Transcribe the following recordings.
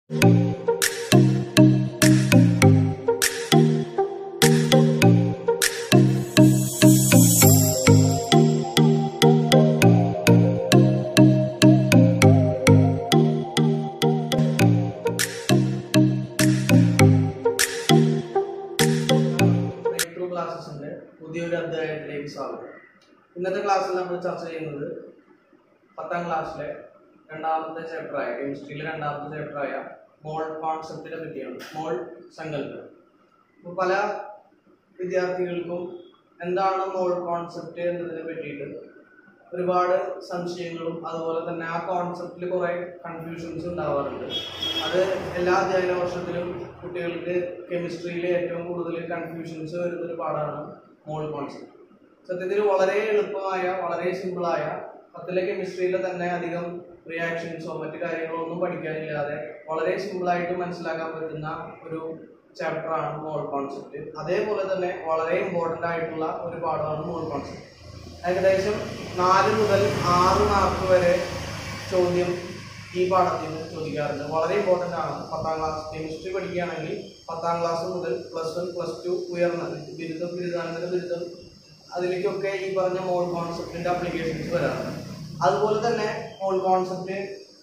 Break through ക്ലാസ്സസിന്റെ പുതിയൊരു അധ്യായത്തിലേക്ക് സ്വാഗതം ഇന്നത്തെ ക്ലാസ്സിൽ നമ്മൾ ചർച്ച ചെയ്യുന്നത് പത്താം ക്ലാസ്സിലെ രണ്ടാമത്തെ ചാപ്റ്ററായ കെമിസ്ട്രിയിലെ രണ്ടാമത്തെ ചാപ്റ്ററായ മോൾ കോൺസെപ്റ്റിനെ പറ്റിയാണ് മോൾ സങ്കല്പം അപ്പോൾ പല വിദ്യാർത്ഥികൾക്കും എന്താണ് മോൾ കോൺസെപ്റ്റ് എന്നതിനെ പറ്റിയിട്ട് ഒരുപാട് സംശയങ്ങളും അതുപോലെ തന്നെ ആ കോൺസെപ്റ്റിൽ കുറേ കൺഫ്യൂഷൻസ് ഉണ്ടാവാറുണ്ട് അത് എല്ലാ അധ്യയന വർഷത്തിലും കുട്ടികൾക്ക് കെമിസ്ട്രിയിൽ ഏറ്റവും കൂടുതൽ കൺഫ്യൂഷൻസ് വരുന്ന ഒരു പാഠമാണ് മോൾ കോൺസെപ്റ്റ് സത്യത്തിൽ വളരെ എളുപ്പമായ വളരെ സിമ്പിളായ പത്തിലെ കെമിസ്ട്രിയിലെ തന്നെ അധികം റിയാക്ഷൻസോ മറ്റു കാര്യങ്ങളോ ഒന്നും പഠിക്കാനില്ലാതെ വളരെ സിമ്പിളായിട്ട് മനസ്സിലാക്കാൻ പറ്റുന്ന ഒരു ചാപ്റ്ററാണ് മോൾ കോൺസെപ്റ്റ് അതേപോലെ തന്നെ വളരെ ഇമ്പോർട്ടൻ്റ് ആയിട്ടുള്ള ഒരു പാഠമാണ് മോൾ കോൺസെപ്റ്റ് ഏകദേശം നാല് മുതൽ ആറ് മാർക്ക് വരെ ചോദ്യം ഈ പാഠത്തിൽ നിന്ന് ചോദിക്കാറുണ്ട് വളരെ ഇമ്പോർട്ടൻ്റ് ആണ് പത്താം ക്ലാസ് കെമിസ്ട്രി പഠിക്കുകയാണെങ്കിൽ പത്താം ക്ലാസ് മുതൽ പ്ലസ് വൺ പ്ലസ് ടു ഉയർന്ന ബിരുദം ബിരുദാനന്തര ബിരുദം അതിലേക്കൊക്കെ ഈ പറഞ്ഞ മോൾ കോൺസെപ്റ്റിന്റെ അപ്ലിക്കേഷൻസ് വരാറുണ്ട് അതുപോലെ തന്നെ മോൾ കോൺസെപ്റ്റ്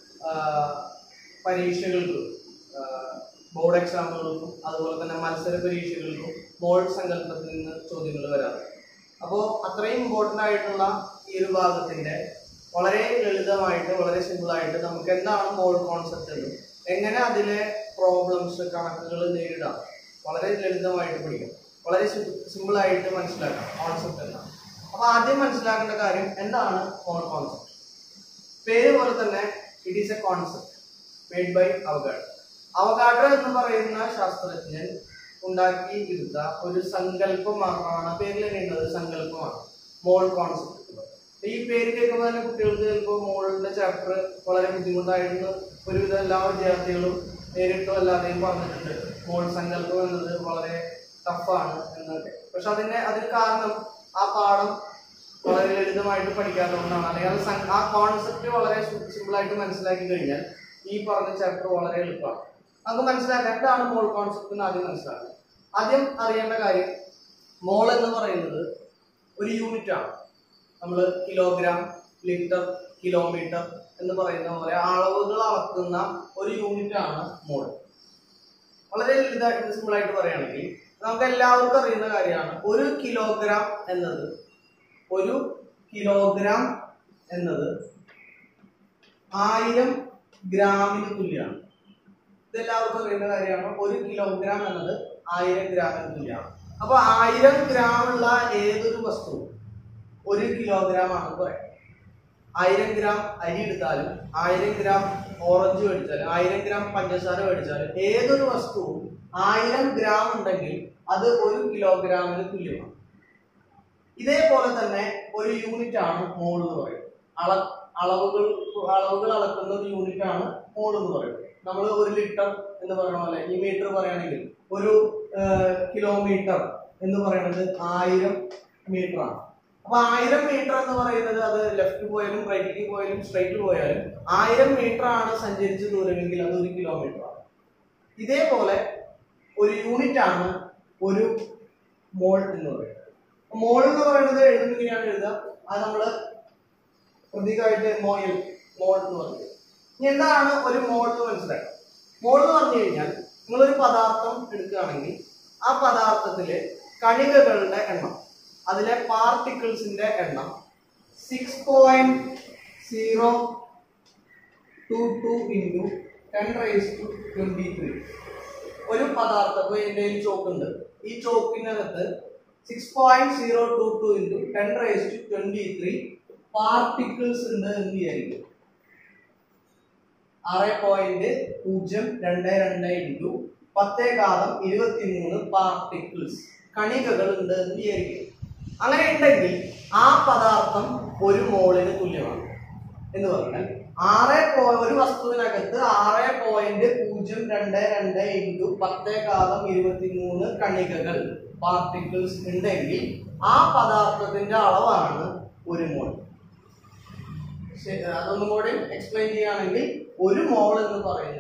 പരീക്ഷകൾക്ക് ബോർഡ് എക്സാമുകൾക്കും അതുപോലെ തന്നെ മത്സര പരീക്ഷകൾക്കും മോൾ സങ്കല്പത്തിൽ നിന്ന് ചോദ്യങ്ങൾ വരാറുണ്ട് അപ്പോൾ അത്രയും ഇമ്പോർട്ടൻ്റ് ആയിട്ടുള്ള ഈ ഒരു ഭാഗത്തിന്റെ വളരെ ലളിതമായിട്ട് വളരെ സിമ്പിളായിട്ട് നമുക്ക് എന്താണ് മോൾ കോൺസെപ്റ്റ് എന്നും എങ്ങനെ അതിലെ പ്രോബ്ലംസ് കണക്കുകൾ നേരിടാം വളരെ ലളിതമായിട്ട് പഠിക്കാം വളരെ സിമ്പിളായിട്ട് മനസ്സിലാക്കാം കോൺസെപ്റ്റ് എന്താണ് അപ്പൊ ആദ്യം മനസ്സിലാക്കേണ്ട കാര്യം എന്താണ് മോൾ കോൺസെപ്റ്റ് പേര് പോലെ തന്നെ it is a concept made by Avogadro Avogadro എന്ന് പറയുന്ന ശാസ്ത്രജ്ഞൻ ഉണ്ടാക്കി എടുത്ത ഒരു സങ്കല്പമാണ് പേരിൽ തന്നെയുള്ളത് സങ്കല്പമാണ് മോൾ കോൺസെപ്റ്റ് ഈ പേര് കേൾക്കുമ്പോൾ തന്നെ കുട്ടികൾക്ക് ചിലപ്പോൾ മോളിന്റെ ചാപ്റ്റർ വളരെ ബുദ്ധിമുട്ടായിരുന്നു ഒരുവിധം എല്ലാ വിദ്യാർത്ഥികളും നേരിട്ടോ അല്ലാതെയും പറഞ്ഞിട്ടുണ്ട് മോൾ സങ്കല്പം എന്നത് വളരെ ടഫാണ് എന്നൊക്കെ പക്ഷെ അതിന്റെ അതിന് കാരണം ആ പാഠം വളരെ ലളിതമായിട്ട് പഠിക്കാത്തതുകൊണ്ടാണ് അല്ലെങ്കിൽ അത് സം- ആ കോൺസെപ്റ്റ് വളരെ സിമ്പിൾ ആയിട്ട് മനസ്സിലാക്കി കഴിഞ്ഞാൽ ഈ പറഞ്ഞ ചാപ്റ്റർ വളരെ എളുപ്പമാണ് നമുക്ക് മനസ്സിലാക്കാം എന്താണ് മോൾ കോൺസെപ്റ്റ് എന്ന് ആദ്യം മനസ്സിലാക്കാം ആദ്യം അറിയേണ്ട കാര്യം മോൾ എന്ന് പറയുന്നത് ഒരു യൂണിറ്റ് ആണ് നമ്മൾ കിലോഗ്രാം ലിറ്റർ കിലോമീറ്റർ എന്ന് പറയുന്ന പോലെ അളവുകൾ അളക്കുന്ന ഒരു യൂണിറ്റ് ആണ് മോൾ വളരെ ലളിതമായിട്ട് സിമ്പിൾ ആയിട്ട് പറയുകയാണെങ്കിൽ നമുക്ക് എല്ലാവർക്കും അറിയുന്ന കാര്യമാണ് ഒരു കിലോഗ്രാം എന്നത് ഒരു കിലോഗ്രാം എന്നത് ആയിരം ഗ്രാമിന് തുല്യമാണ് ഇതെല്ലാവർക്കും അറിയുന്ന കാര്യമാണ് ഒരു കിലോഗ്രാം എന്നത് ആയിരം ഗ്രാമിന് തുല്യമാണ് അപ്പൊ ആയിരം ഗ്രാം ഉള്ള ഏതൊരു വസ്തുവും ഒരു കിലോഗ്രാം ആണ് പറയാം ആയിരം ഗ്രാം അരി എടുത്താലും ആയിരം ഗ്രാം ഓറഞ്ച് മേടിച്ചാലും ആയിരം ഗ്രാം പഞ്ചസാര മേടിച്ചാലും ഏതൊരു വസ്തുവും ആയിരം ഗ്രാം ഉണ്ടെങ്കിൽ അത് ഒരു കിലോഗ്രാമിന് തുല്യമാണ് ഇതേപോലെ തന്നെ ഒരു യൂണിറ്റ് ആണ് മോൾ എന്ന് പറയുന്നത് അള അളവുകൾ അളവുകൾ അളക്കുന്ന ഒരു യൂണിറ്റ് ആണ് മോൾ എന്ന് പറയുന്നത് നമ്മൾ ഒരു ലിറ്റർ എന്ന് പറയുന്ന പോലെ ഈ മീറ്റർ പറയുകയാണെങ്കിൽ ഒരു കിലോമീറ്റർ എന്ന് പറയുന്നത് ആയിരം മീറ്റർ ആണ് അപ്പൊ ആയിരം മീറ്റർ എന്ന് പറയുന്നത് അത് ലെഫ്റ്റ് പോയാലും റൈറ്റിലേക്ക് പോയാലും സ്ട്രൈറ്റ് പോയാലും ആയിരം മീറ്റർ ആണ് സഞ്ചരിച്ച ദൂരമെങ്കിൽ അത് ഒരു കിലോമീറ്റർ ആണ് ഇതേപോലെ ഒരു യൂണിറ്റ് ആണ് ഒരു മോൾ എന്ന് പറയുന്നത് മോൾ എന്ന് പറയുന്നത് എഴുതുന്നത് ഇങ്ങനെയാണ് എഴുതുക അത് നമ്മള് പ്രതീകമായിട്ട് മോയിൽ മോൾ എന്ന് പറയുന്നത് ഇനി എന്താണ് ഒരു മോൾ എന്ന് മനസ്സിലാക്കാം മോൾ എന്ന് പറഞ്ഞു കഴിഞ്ഞാൽ നിങ്ങളൊരു പദാർത്ഥം എടുക്കുകയാണെങ്കിൽ ആ പദാർത്ഥത്തിലെ കണികകളുടെ എണ്ണം അതിലെ പാർട്ടിക്കിൾസിന്റെ എണ്ണം six point zero two two into ten raise to twenty three ഒരു പദാർത്ഥം ഇപ്പൊ എൻ്റെ കയ്യിൽ ചോക്കുണ്ട് ഈ ചോക്കിനകത്ത് six point zero two two into ten raise to twenty three particles ഉണ്ട് എന്ന് വിചാരിക്കും ആറ് പോയിന്റ് പൂജ്യം രണ്ട് രണ്ട് ഇൻറ്റു പത്തേ ഘാതം ഇരുപത്തി മൂന്ന് പാർട്ടിക്കിൾസ് കണികകൾ ഉണ്ട് എന്ന് വിചാരിക്കും അങ്ങനെ ഉണ്ടെങ്കിൽ ആ പദാർത്ഥം ഒരു മോളിന് തുല്യമാണ് എന്ന് പറഞ്ഞാൽ ആറ് പോ- ഒരു വസ്തുവിനകത്ത് ആറ് പോയിന്റ് പൂജ്യം രണ്ട് രണ്ട് ഇൻറ്റു പത്തേ ഘാതം ഇരുപത്തി മൂന്ന് കണികകൾ പാർട്ടിക്കിൾസ് ഉണ്ടെങ്കിൽ ആ പദാർത്ഥത്തിന്റെ അളവാണ് ഒരു മോൾ ശരി, അതൊന്നും കൂടി എക്സ്പ്ലെയിൻ ചെയ്യുകയാണെങ്കിൽ ഒരു മോൾ എന്ന് പറയുന്നത്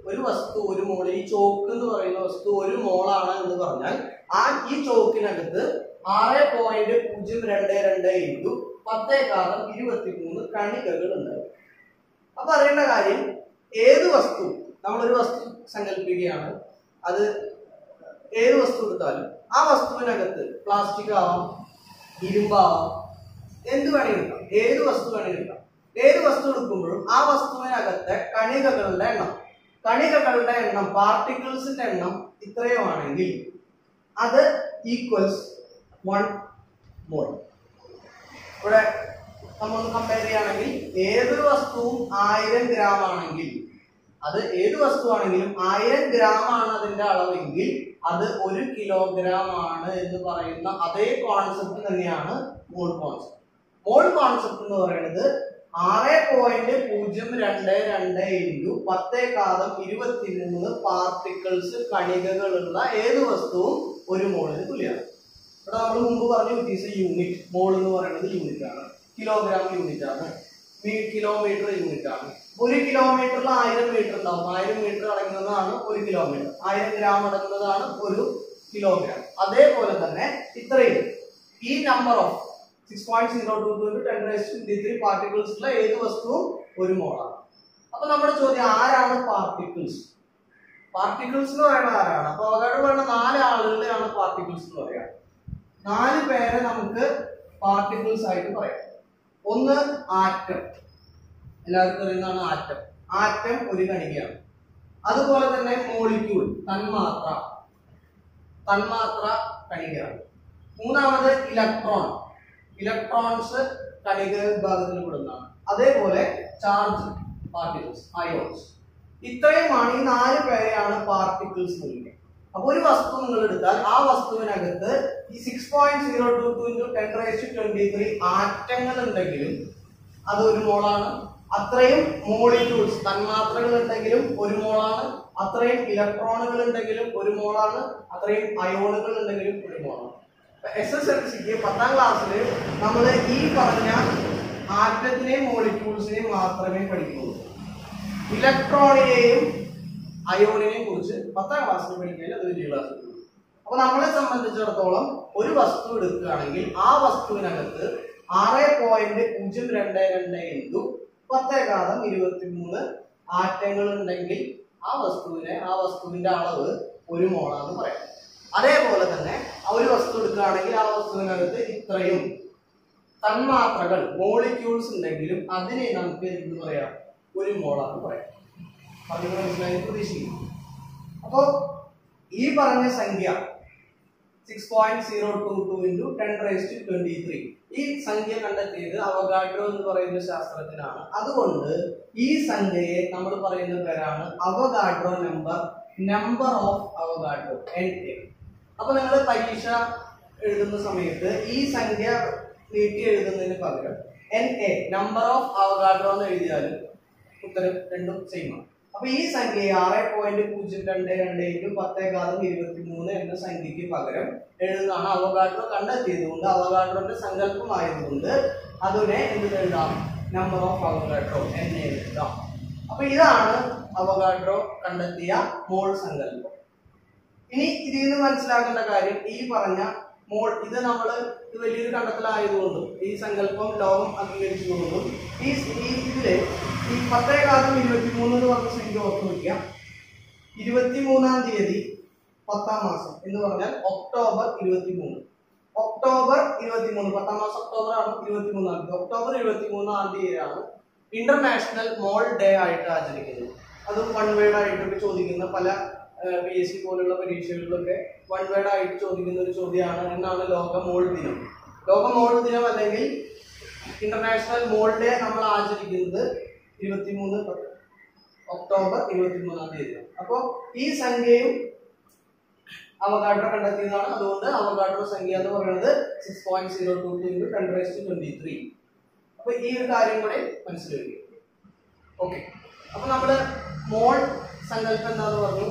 ഒരു വസ്തു ഒരു മോൾ ഈ ചോക്ക് എന്ന് പറയുന്ന വസ്തു ഒരു മോളാണ് എന്ന് പറഞ്ഞാൽ ആ ഈ ചോക്കിനകത്ത് ആറ് പോയിന്റ് പൂജ്യം രണ്ട് രണ്ട് ഇൻറ്റു പത്തേക്കാളും ഇരുപത്തിമൂന്ന് കണികകൾ ഉണ്ടാവും അപ്പൊ അറിയേണ്ട കാര്യം ഏത് വസ്തു നമ്മളൊരു വസ്തു സങ്കല്പിക്കുകയാണ് അത് ഏത് വസ്തു എടുത്താലും ആ വസ്തുവിനകത്ത് പ്ലാസ്റ്റിക് ആവാം ഇരുമ്പാവാം എന്ത് വേണമെങ്കിലും എടുക്കാം ഏത് വസ്തു വേണമെങ്കിലും എടുക്കാം ഏത് വസ്തു എടുക്കുമ്പോഴും ആ വസ്തുവിനകത്തെ കണികകളുടെ എണ്ണം കണികകളുടെ എണ്ണം പാർട്ടിക്കിൾസിന്റെ എണ്ണം ഇത്രയുമാണെങ്കിൽ അത് ഈക്വൽസ് വൺ മോൾ ഇവിടെ നമ്മൾ കമ്പയർ ചെയ്യുകയാണെങ്കിൽ ഏതൊരു വസ്തുവും ആയിരം ഗ്രാം ആണെങ്കിൽ അത് ഏത് വസ്തുവാണെങ്കിലും ആയിരം ഗ്രാം ആണ് അതിന്റെ അളവെങ്കിൽ അത് ഒരു കിലോഗ്രാം ആണ് എന്ന് പറയുന്ന അതേ കോൺസെപ്റ്റ് തന്നെയാണ് മോൾ കോൺസെപ്റ്റ് മോൾ കോൺസെപ്റ്റ് എന്ന് പറയുന്നത് ആറ് പോയിന്റ് പൂജ്യം രണ്ട് രണ്ട് ഇൻറ്റു പത്തേക്കാതം ഇരുപത്തിമൂന്ന് പാർട്ടിക്കിൾസ് കണികകളുള്ള ഏത് വസ്തുവും ഒരു മോളിന് തുല്യമാണ് ഇവിടെ നമ്മൾ മുമ്പ് പറഞ്ഞു ഇറ്റ് ഈസ് യൂണിറ്റ് മോൾ എന്ന് പറയുന്നത് യൂണിറ്റ് ആണ് കിലോഗ്രാം യൂണിറ്റ് ആണ് മീ- കിലോമീറ്റർ യൂണിറ്റ് ആണ് ഒരു കിലോമീറ്ററിൽ ആയിരം മീറ്റർ ഉണ്ടാവും ആയിരം മീറ്റർ അടങ്ങുന്നതാണ് ഒരു കിലോമീറ്റർ ആയിരം ഗ്രാം അടങ്ങുന്നതാണ് ഒരു കിലോഗ്രാം അതേപോലെ തന്നെ ഇത്രയും ഈ number of six point zero two to ten twenty three particles ഉള്ള ഏത് വസ്തുവും ഒരു മോളാണ് അപ്പൊ നമ്മുടെ ചോദ്യം ആരാണ് പാർട്ടിക്കിൾസ് പാർട്ടിക്കിൾസ് എന്ന് പറയുന്നത് ആരാണ് അപ്പൊ അവകാശം പറയുന്ന നാല് ആളുകളെയാണ് പാർട്ടിക്കിൾസ് എന്ന് പറയാം നാല് പേരെ നമുക്ക് പാർട്ടിക്കിൾസ് ആയിട്ട് പറയാം ഒന്ന് ആറ്റം എല്ലാവർക്കും അറിയുന്നതാണ് ആറ്റം ആറ്റം ഒരു കണികയാണ് അതുപോലെ തന്നെ മോളിക്യൂൾ തന്മാത്ര തന്മാത്ര കണികയാണ് മൂന്നാമത് ഇലക്ട്രോൺ ഇലക്ട്രോൺസ് കണിക വിഭാഗത്തിൽ പെടുന്നതാണ് അതേപോലെ ചാർജ് പാർട്ടിക്കിൾസ് അയോൺസ് ഇത്രയുമാണ് ഈ നാല് പേരെയാണ് പാർട്ടിക്കിൾസ് എന്ന് വിളിക്കുക അപ്പൊ ഒരു വസ്തു നിങ്ങൾ എടുത്താൽ ആ വസ്തുവിനകത്ത് ഈ six point zero two two into ten raised twenty three ആറ്റങ്ങൾ ഉണ്ടെങ്കിലും അത് ഒരു മോളാണ് അത്രയും മോളിക്യൂൾസ് തന്മാത്രകൾ ഉണ്ടെങ്കിലും ഒരു മോളാണ് അത്രയും ഇലക്ട്രോണുകൾ ഉണ്ടെങ്കിലും ഒരു മോളാണ് അത്രയും അയോണുകൾ ഉണ്ടെങ്കിലും ഒരു മോളാണ് എസ് എസ് എൽ സിക്ക് പത്താം ക്ലാസ്സിൽ നമ്മൾ ഈ പറഞ്ഞ ആറ്റത്തിനെയും മോളിക്യൂൾസിനെയും മാത്രമേ പഠിക്കുള്ളൂ ഇലക്ട്രോണിനെയും അയോണിനെയും കുറിച്ച് പത്താം ക്ലാസ്സിൽ പഠിക്കാൻ അത് വലിയ ക്ലാസ് അപ്പൊ നമ്മളെ സംബന്ധിച്ചിടത്തോളം ഒരു വസ്തു എടുക്കുകയാണെങ്കിൽ ആ വസ്തുവിനകത്ത് ആറ് പോയിന്റ് പൂജ്യം രണ്ട് രണ്ട് ഇൻറ്റു പത്തേകാതം ഇരുപത്തി മൂന്ന് ആറ്റങ്ങൾ ഉണ്ടെങ്കിൽ ആ വസ്തുവിനെ ആ വസ്തുവിന്റെ അളവ് ഒരു മോളാന്ന് പറയാം അതേപോലെ തന്നെ ആ ഒരു വസ്തു എടുക്കുകയാണെങ്കിൽ ആ വസ്തുവിനകത്ത് ഇത്രയും തന്മാത്രകൾ മോളിക്യൂൾസ് ഉണ്ടെങ്കിലും അതിനെ നമുക്ക് എന്ത് പറയാം ഒരു മോളാന്ന് പറയാം പറഞ്ഞത് മനസ്സിലായി പ്രതീക്ഷിക്കുന്നു അപ്പോൾ ഈ പറഞ്ഞ സംഖ്യ six point zero two two into ten raised twenty three ഈ സംഖ്യ കണ്ടെത്തിയത് അവഗാഡ്രോ എന്ന് പറയുന്ന ശാസ്ത്രജ്ഞനാണ് അതുകൊണ്ട് ഈ സംഖ്യയെ നമ്മൾ പറയുന്ന പേരാണ് Avogadro number number of Avogadro N A അപ്പൊ നിങ്ങൾ പരീക്ഷ എഴുതുന്ന സമയത്ത് ഈ സംഖ്യ നീട്ടി എഴുതുന്നതിന് പകരം N A number of Avogadro എന്ന് എഴുതിയാലും ഉത്തരം രണ്ടും സെയിം ആണ് അപ്പൊ ഈ സംഖ്യയെ ആറ് പോയിന്റ് പൂജ്യം രണ്ട് രണ്ട് ഇൻറ്റു പത്തേകാലം ഇരുപത്തി മൂന്ന് എന്ന സംഖ്യക്ക് പകരം എഴുതുന്നതാണ് അവഗാഡ്രോ കണ്ടെത്തിയത് കൊണ്ട് അവഗാഡ്രോന്റെ സങ്കല്പമായതുകൊണ്ട് അതിനെ എന്ത് എഴുതാം നമ്പർ ഓഫ് അവഗാഡ്രോ എന്ന് എഴുതാം അപ്പൊ ഇതാണ് അവഗാഡ്രോ കണ്ടെത്തിയ മോൾ സങ്കല്പം ഇനി ഇതിൽ നിന്ന് മനസ്സിലാക്കേണ്ട കാര്യം ഈ പറഞ്ഞ മോൾ ഇത് നമ്മൾ ഇത് വലിയൊരു കണ്ടെത്തലായതുകൊണ്ടും ഈ സങ്കല്പം ലോകം അംഗീകരിച്ചതുകൊണ്ടും ഈ ഈ ഇതില് ഈ പത്തേകാലം ഇരുപത്തിമൂന്ന് എന്ന് പറഞ്ഞ സംഖ്യ ഓർത്ത് വയ്ക്കുക ഇരുപത്തിമൂന്നാം തീയതി പത്താം മാസം എന്ന് പറഞ്ഞാൽ ഒക്ടോബർ ഇരുപത്തിമൂന്ന് ഒക്ടോബർ ഇരുപത്തിമൂന്ന് പത്താം മാസം ഒക്ടോബർ ആണ് ഇരുപത്തിമൂന്നാം തീയതി ഒക്ടോബർ ഇരുപത്തിമൂന്നാം തീയതിയാണ് ഇന്റർനാഷണൽ മോൾ ഡേ ആയിട്ട് ആചരിക്കുന്നത് അതും വൺ വേർഡ് ആയിട്ടൊക്കെ ചോദിക്കുന്ന പല പി എസ് സി പോലുള്ള പരീക്ഷകളിലൊക്കെ വൺ വേർഡ് ആയിട്ട് ചോദിക്കുന്ന ഒരു ചോദ്യമാണ് എന്നാണ് ലോക മോൾ ദിനം ലോക മോൾ ദിനം അല്ലെങ്കിൽ ഇന്റർനാഷണൽ മോൾ ഡേ നമ്മൾ ആചരിക്കുന്നത് ഇരുപത്തിമൂന്ന് പത്ത് ഒക്ടോബർ ഇരുപത്തിമൂന്നാം തീയതിയാണ് അപ്പോൾ ഈ സംഖ്യയും അവഗാഡ്രോ കണ്ടെത്തിയതാണ് അതുകൊണ്ട് അവഗാഡ്രോ സംഖ്യ എന്ന് പറയുന്നത് six point zero two two into ten raised twenty three അപ്പൊ ഈ ഒരു കാര്യം കൂടെ മനസ്സിൽ വയ്ക്കുക ഓക്കെ അപ്പൊ നമ്മള് മോൾ സങ്കല്പം എന്താന്ന് പറഞ്ഞു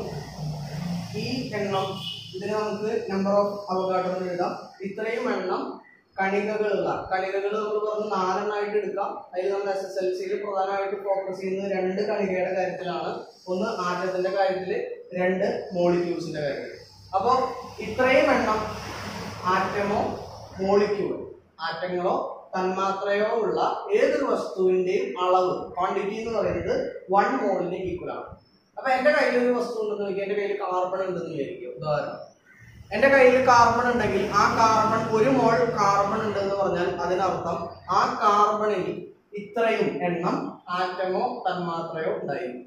ഈ എണ്ണം ഇതിന് നമുക്ക് നമ്പർ ഓഫ് അവഗാഡ്രോ എന്ന് എഴുതാം ഇത്രയും എണ്ണം കണികകളുള്ള കണികകൾ നമ്മൾ പറഞ്ഞ് നാലെണ്ണമായിട്ട് എടുക്കാം അതിൽ നമ്മൾ എസ് എസ് എൽ സിയിൽ പ്രധാനമായിട്ട് ഫോക്കസ് ചെയ്യുന്നത് രണ്ട് കണികയുടെ കാര്യത്തിലാണ് ഒന്ന് ആറ്റത്തിന്റെ കാര്യത്തിൽ രണ്ട് മോളിക്യൂൾസിന്റെ കാര്യത്തിൽ അപ്പോൾ ഇത്രയും എണ്ണം ആറ്റമോ മോളിക്യൂൾ ആറ്റങ്ങളോ തന്മാത്രയോ ഉള്ള ഏതൊരു വസ്തുവിന്റെയും അളവ് ക്വാണ്ടിറ്റി എന്ന് പറയുന്നത് വൺ മോളിന് ഈക്വൽ ആണ് അപ്പൊ എന്റെ കയ്യിൽ ഒരു വസ്തു ഉണ്ടെന്ന് നോക്കി എന്റെ കയ്യിൽ കാർബൺ ഉണ്ടെന്ന് വിചാരിക്കും ഉദാഹരണം എന്റെ കയ്യിൽ കാർബൺ ഉണ്ടെങ്കിൽ ആ കാർബൺ ഒരു മോൾ കാർബൺ ഉണ്ടെന്ന് പറഞ്ഞാൽ അതിനർത്ഥം ആ കാർബണിൽ ഇത്രയും എണ്ണം ആറ്റമോ തന്മാത്രയോ ഉണ്ടായിരിക്കും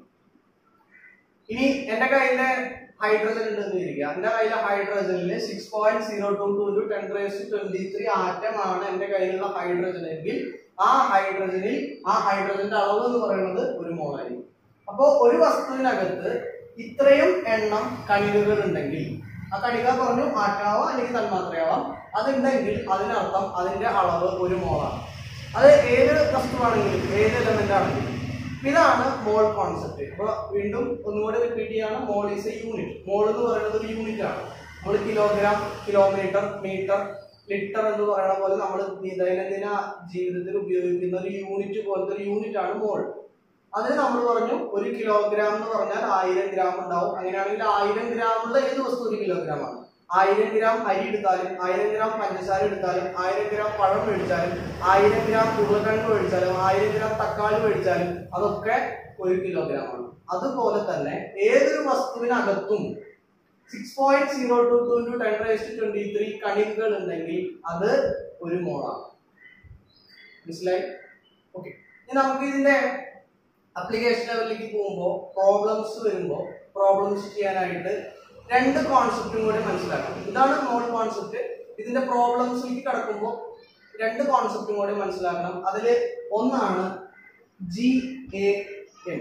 ഇനി എന്റെ കയ്യിലെ ഹൈഡ്രജൻ ഉണ്ടെന്ന് വിചാരിക്കുക എന്റെ കയ്യിലെ ഹൈഡ്രജനിൽ six point zero two two to ten raise twenty three ആറ്റമാണ് എന്റെ കയ്യിലുള്ള ഹൈഡ്രജൻ എങ്കിൽ ആ ഹൈഡ്രജനിൽ ആ ഹൈഡ്രജന്റെ അളവ് എന്ന് പറയുന്നത് ഒരു മോളായിരിക്കും അപ്പോൾ ഒരു വസ്തുവിനകത്ത് ഇത്രയും എണ്ണം കണികകൾ ഉണ്ടെങ്കിൽ ആ കണിക പറഞ്ഞു ആറ്റാവാം അല്ലെങ്കിൽ തന്മാത്രയാവാം അതുണ്ടെങ്കിൽ അതിനർത്ഥം അതിന്റെ അളവ് ഒരു മോളാണ് അത് ഏത് വസ്തുവാണെങ്കിലും ഏത് എലമെന്റ് ആണെങ്കിലും ഇതാണ് മോൾ കോൺസെപ്റ്റ് അപ്പൊ വീണ്ടും ഒന്നുകൂടെ റിപ്പീറ്റ് ചെയ്യാണ് mole is a unit mole എന്ന് പറയുന്നത് ഒരു യൂണിറ്റ് ആണ് നമ്മൾ കിലോഗ്രാം കിലോമീറ്റർ മീറ്റർ ലിറ്റർ എന്ന് പറയുന്ന പോലെ നമ്മൾ ദൈനംദിന ജീവിതത്തിൽ ഉപയോഗിക്കുന്ന ഒരു യൂണിറ്റ് പോലത്തെ ഒരു യൂണിറ്റ് ആണ് മോൾ അതിന് നമ്മൾ പറഞ്ഞു ഒരു കിലോഗ്രാം എന്ന് പറഞ്ഞാൽ ആയിരം ഗ്രാം ഉണ്ടാവും അങ്ങനെയാണെങ്കിൽ ആയിരം ഗ്രാമുള്ള ഏത് വസ്തു ഒരു കിലോഗ്രാം ആണ് ആയിരം ഗ്രാം അരി എടുത്താലും ആയിരം ഗ്രാം പഞ്ചസാര എടുത്താലും ആയിരം ഗ്രാം പഴം മേടിച്ചാലും ആയിരം ഗ്രാം ഉരുളക്കിഴങ്ങ് മേടിച്ചാലും ആയിരം ഗ്രാം തക്കാളി മേടിച്ചാലും അതൊക്കെ ഒരു കിലോഗ്രാം ആണ് അതുപോലെ തന്നെ ഏതൊരു വസ്തുവിനകത്തും six point zero two two to ten raised twenty three കണികകൾ ഉണ്ടെങ്കിൽ അത് ഒരു മോളാണ് മനസ്സിലായി ഓക്കെ ഇനി നമുക്ക് ഇതിന്റെ അപ്ലിക്കേഷൻ ലെവലിലേക്ക് പോകുമ്പോൾ പ്രോബ്ലംസ് വരുമ്പോൾ പ്രോബ്ലംസ് ചെയ്യാനായിട്ട് രണ്ട് കോൺസെപ്റ്റും കൂടി മനസ്സിലാക്കണം ഇതാണ് മോൾ കോൺസെപ്റ്റ് ഇതിന്റെ പ്രോബ്ലംസിലേക്ക് കടക്കുമ്പോൾ രണ്ട് കോൺസെപ്റ്റും കൂടി മനസ്സിലാക്കണം അതിൽ ഒന്നാണ് ജി എ എം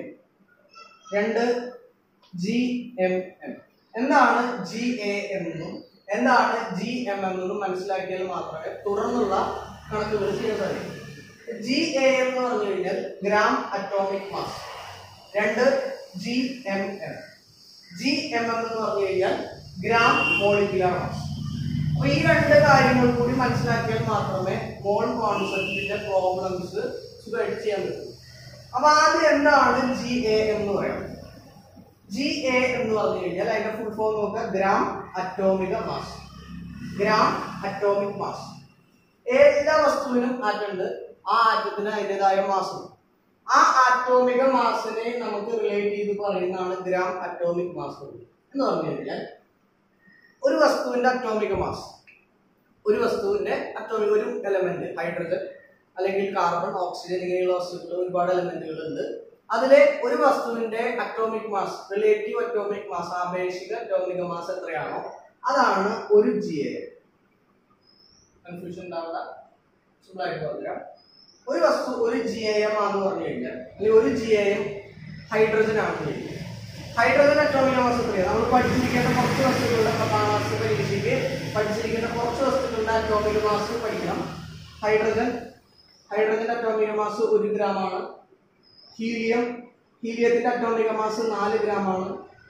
രണ്ട് ജി എം എം എന്താണ് ജി എ എം എന്നും എന്താണ് ജി എം എം എന്നും മനസ്സിലാക്കിയാൽ മാത്രമേ തുടർന്നുള്ള കണക്കുകൾ ചെയ്യാൻ സാധിക്കൂ ജി എ എം എന്ന് പറഞ്ഞു കഴിഞ്ഞാൽ ഗ്രാം അറ്റോമിക് മാസ് രണ്ട് G M M G M M എന്ന് പറഞ്ഞു കഴിഞ്ഞാൽ ഗ്രാം മോളിക്കുലർ മാസ് അപ്പൊ ഈ രണ്ട് കാര്യങ്ങൾ കൂടി മനസ്സിലാക്കിയാൽ മാത്രമേ മോൾ കോൺസെപ്റ്റിന്റെ പ്രോബ്ലംസ് സുഖമായിട്ട് ചെയ്യാൻ പറ്റൂ അപ്പൊ ആദ്യം എന്താണ് ജി എ എം എന്ന് പറയുന്നത് ജി എ എന്ന് പറഞ്ഞു കഴിഞ്ഞാൽ അതിന്റെ ഫുൾ ഫോം നോക്കുക gram atomic mass gram atomic mass എല്ലാ വസ്തുവിനും ആറ്റം ഉണ്ട് ആ ആറ്റത്തിന് അതിൻ്റെതായ മാസം ആ ആറ്റോമിക മാസിനെ നമുക്ക് റിലേറ്റ് ചെയ്ത് പറയുന്നതാണ് ഗ്രാം അറ്റോമിക് മാസ് എന്ന് പറഞ്ഞു കഴിഞ്ഞാൽ ഒരു വസ്തുവിന്റെ അറ്റോമിക മാസ് ഒരു വസ്തുവിന്റെ അറ്റോമിക് ഒരു എലമെന്റ് ഹൈഡ്രജൻ അല്ലെങ്കിൽ കാർബൺ ഓക്സിജൻ ഇങ്ങനെയുള്ള വസ്തുക്കൾ ഒരുപാട് എലമെന്റുകൾ ഉണ്ട് അതിലെ ഒരു വസ്തുവിന്റെ atomic mass relative atomic mass ആപേക്ഷിക അറ്റോമിക മാസ് എത്രയാണോ അതാണ് ഒരു ജി എ കൺഫ്യൂഷൻ ഉണ്ടാവില്ല സുഖമായിട്ട് പറഞ്ഞുതരാം ഒരു വസ്തു ഒരു ജി എ എം ആണെന്ന് പറഞ്ഞു കഴിഞ്ഞാൽ അല്ലെങ്കിൽ ഒരു ജി എ എം ഹൈഡ്രജൻ ആണെന്ന് കഴിഞ്ഞാൽ ഹൈഡ്രജൻ അറ്റോമിക മാസ് എത്രയാണ് നമ്മൾ പഠിച്ചിരിക്കേണ്ട കുറച്ച് വസ്തുക്കളുടെ പത്താം ക്ലാസ് പരീക്ഷയ്ക്ക് പഠിച്ചിരിക്കേണ്ട കുറച്ച് വസ്തുക്കളുടെ അറ്റോമിക മാസ് പഠിക്കണം ഹൈഡ്രജൻ ഹൈഡ്രജൻ അറ്റോമിക മാസ് ഒരു ഗ്രാം ആണ് ഹീലിയം ഹീലിയത്തിന്റെ അറ്റോമിക മാസ് നാല് ഗ്രാം ആണ്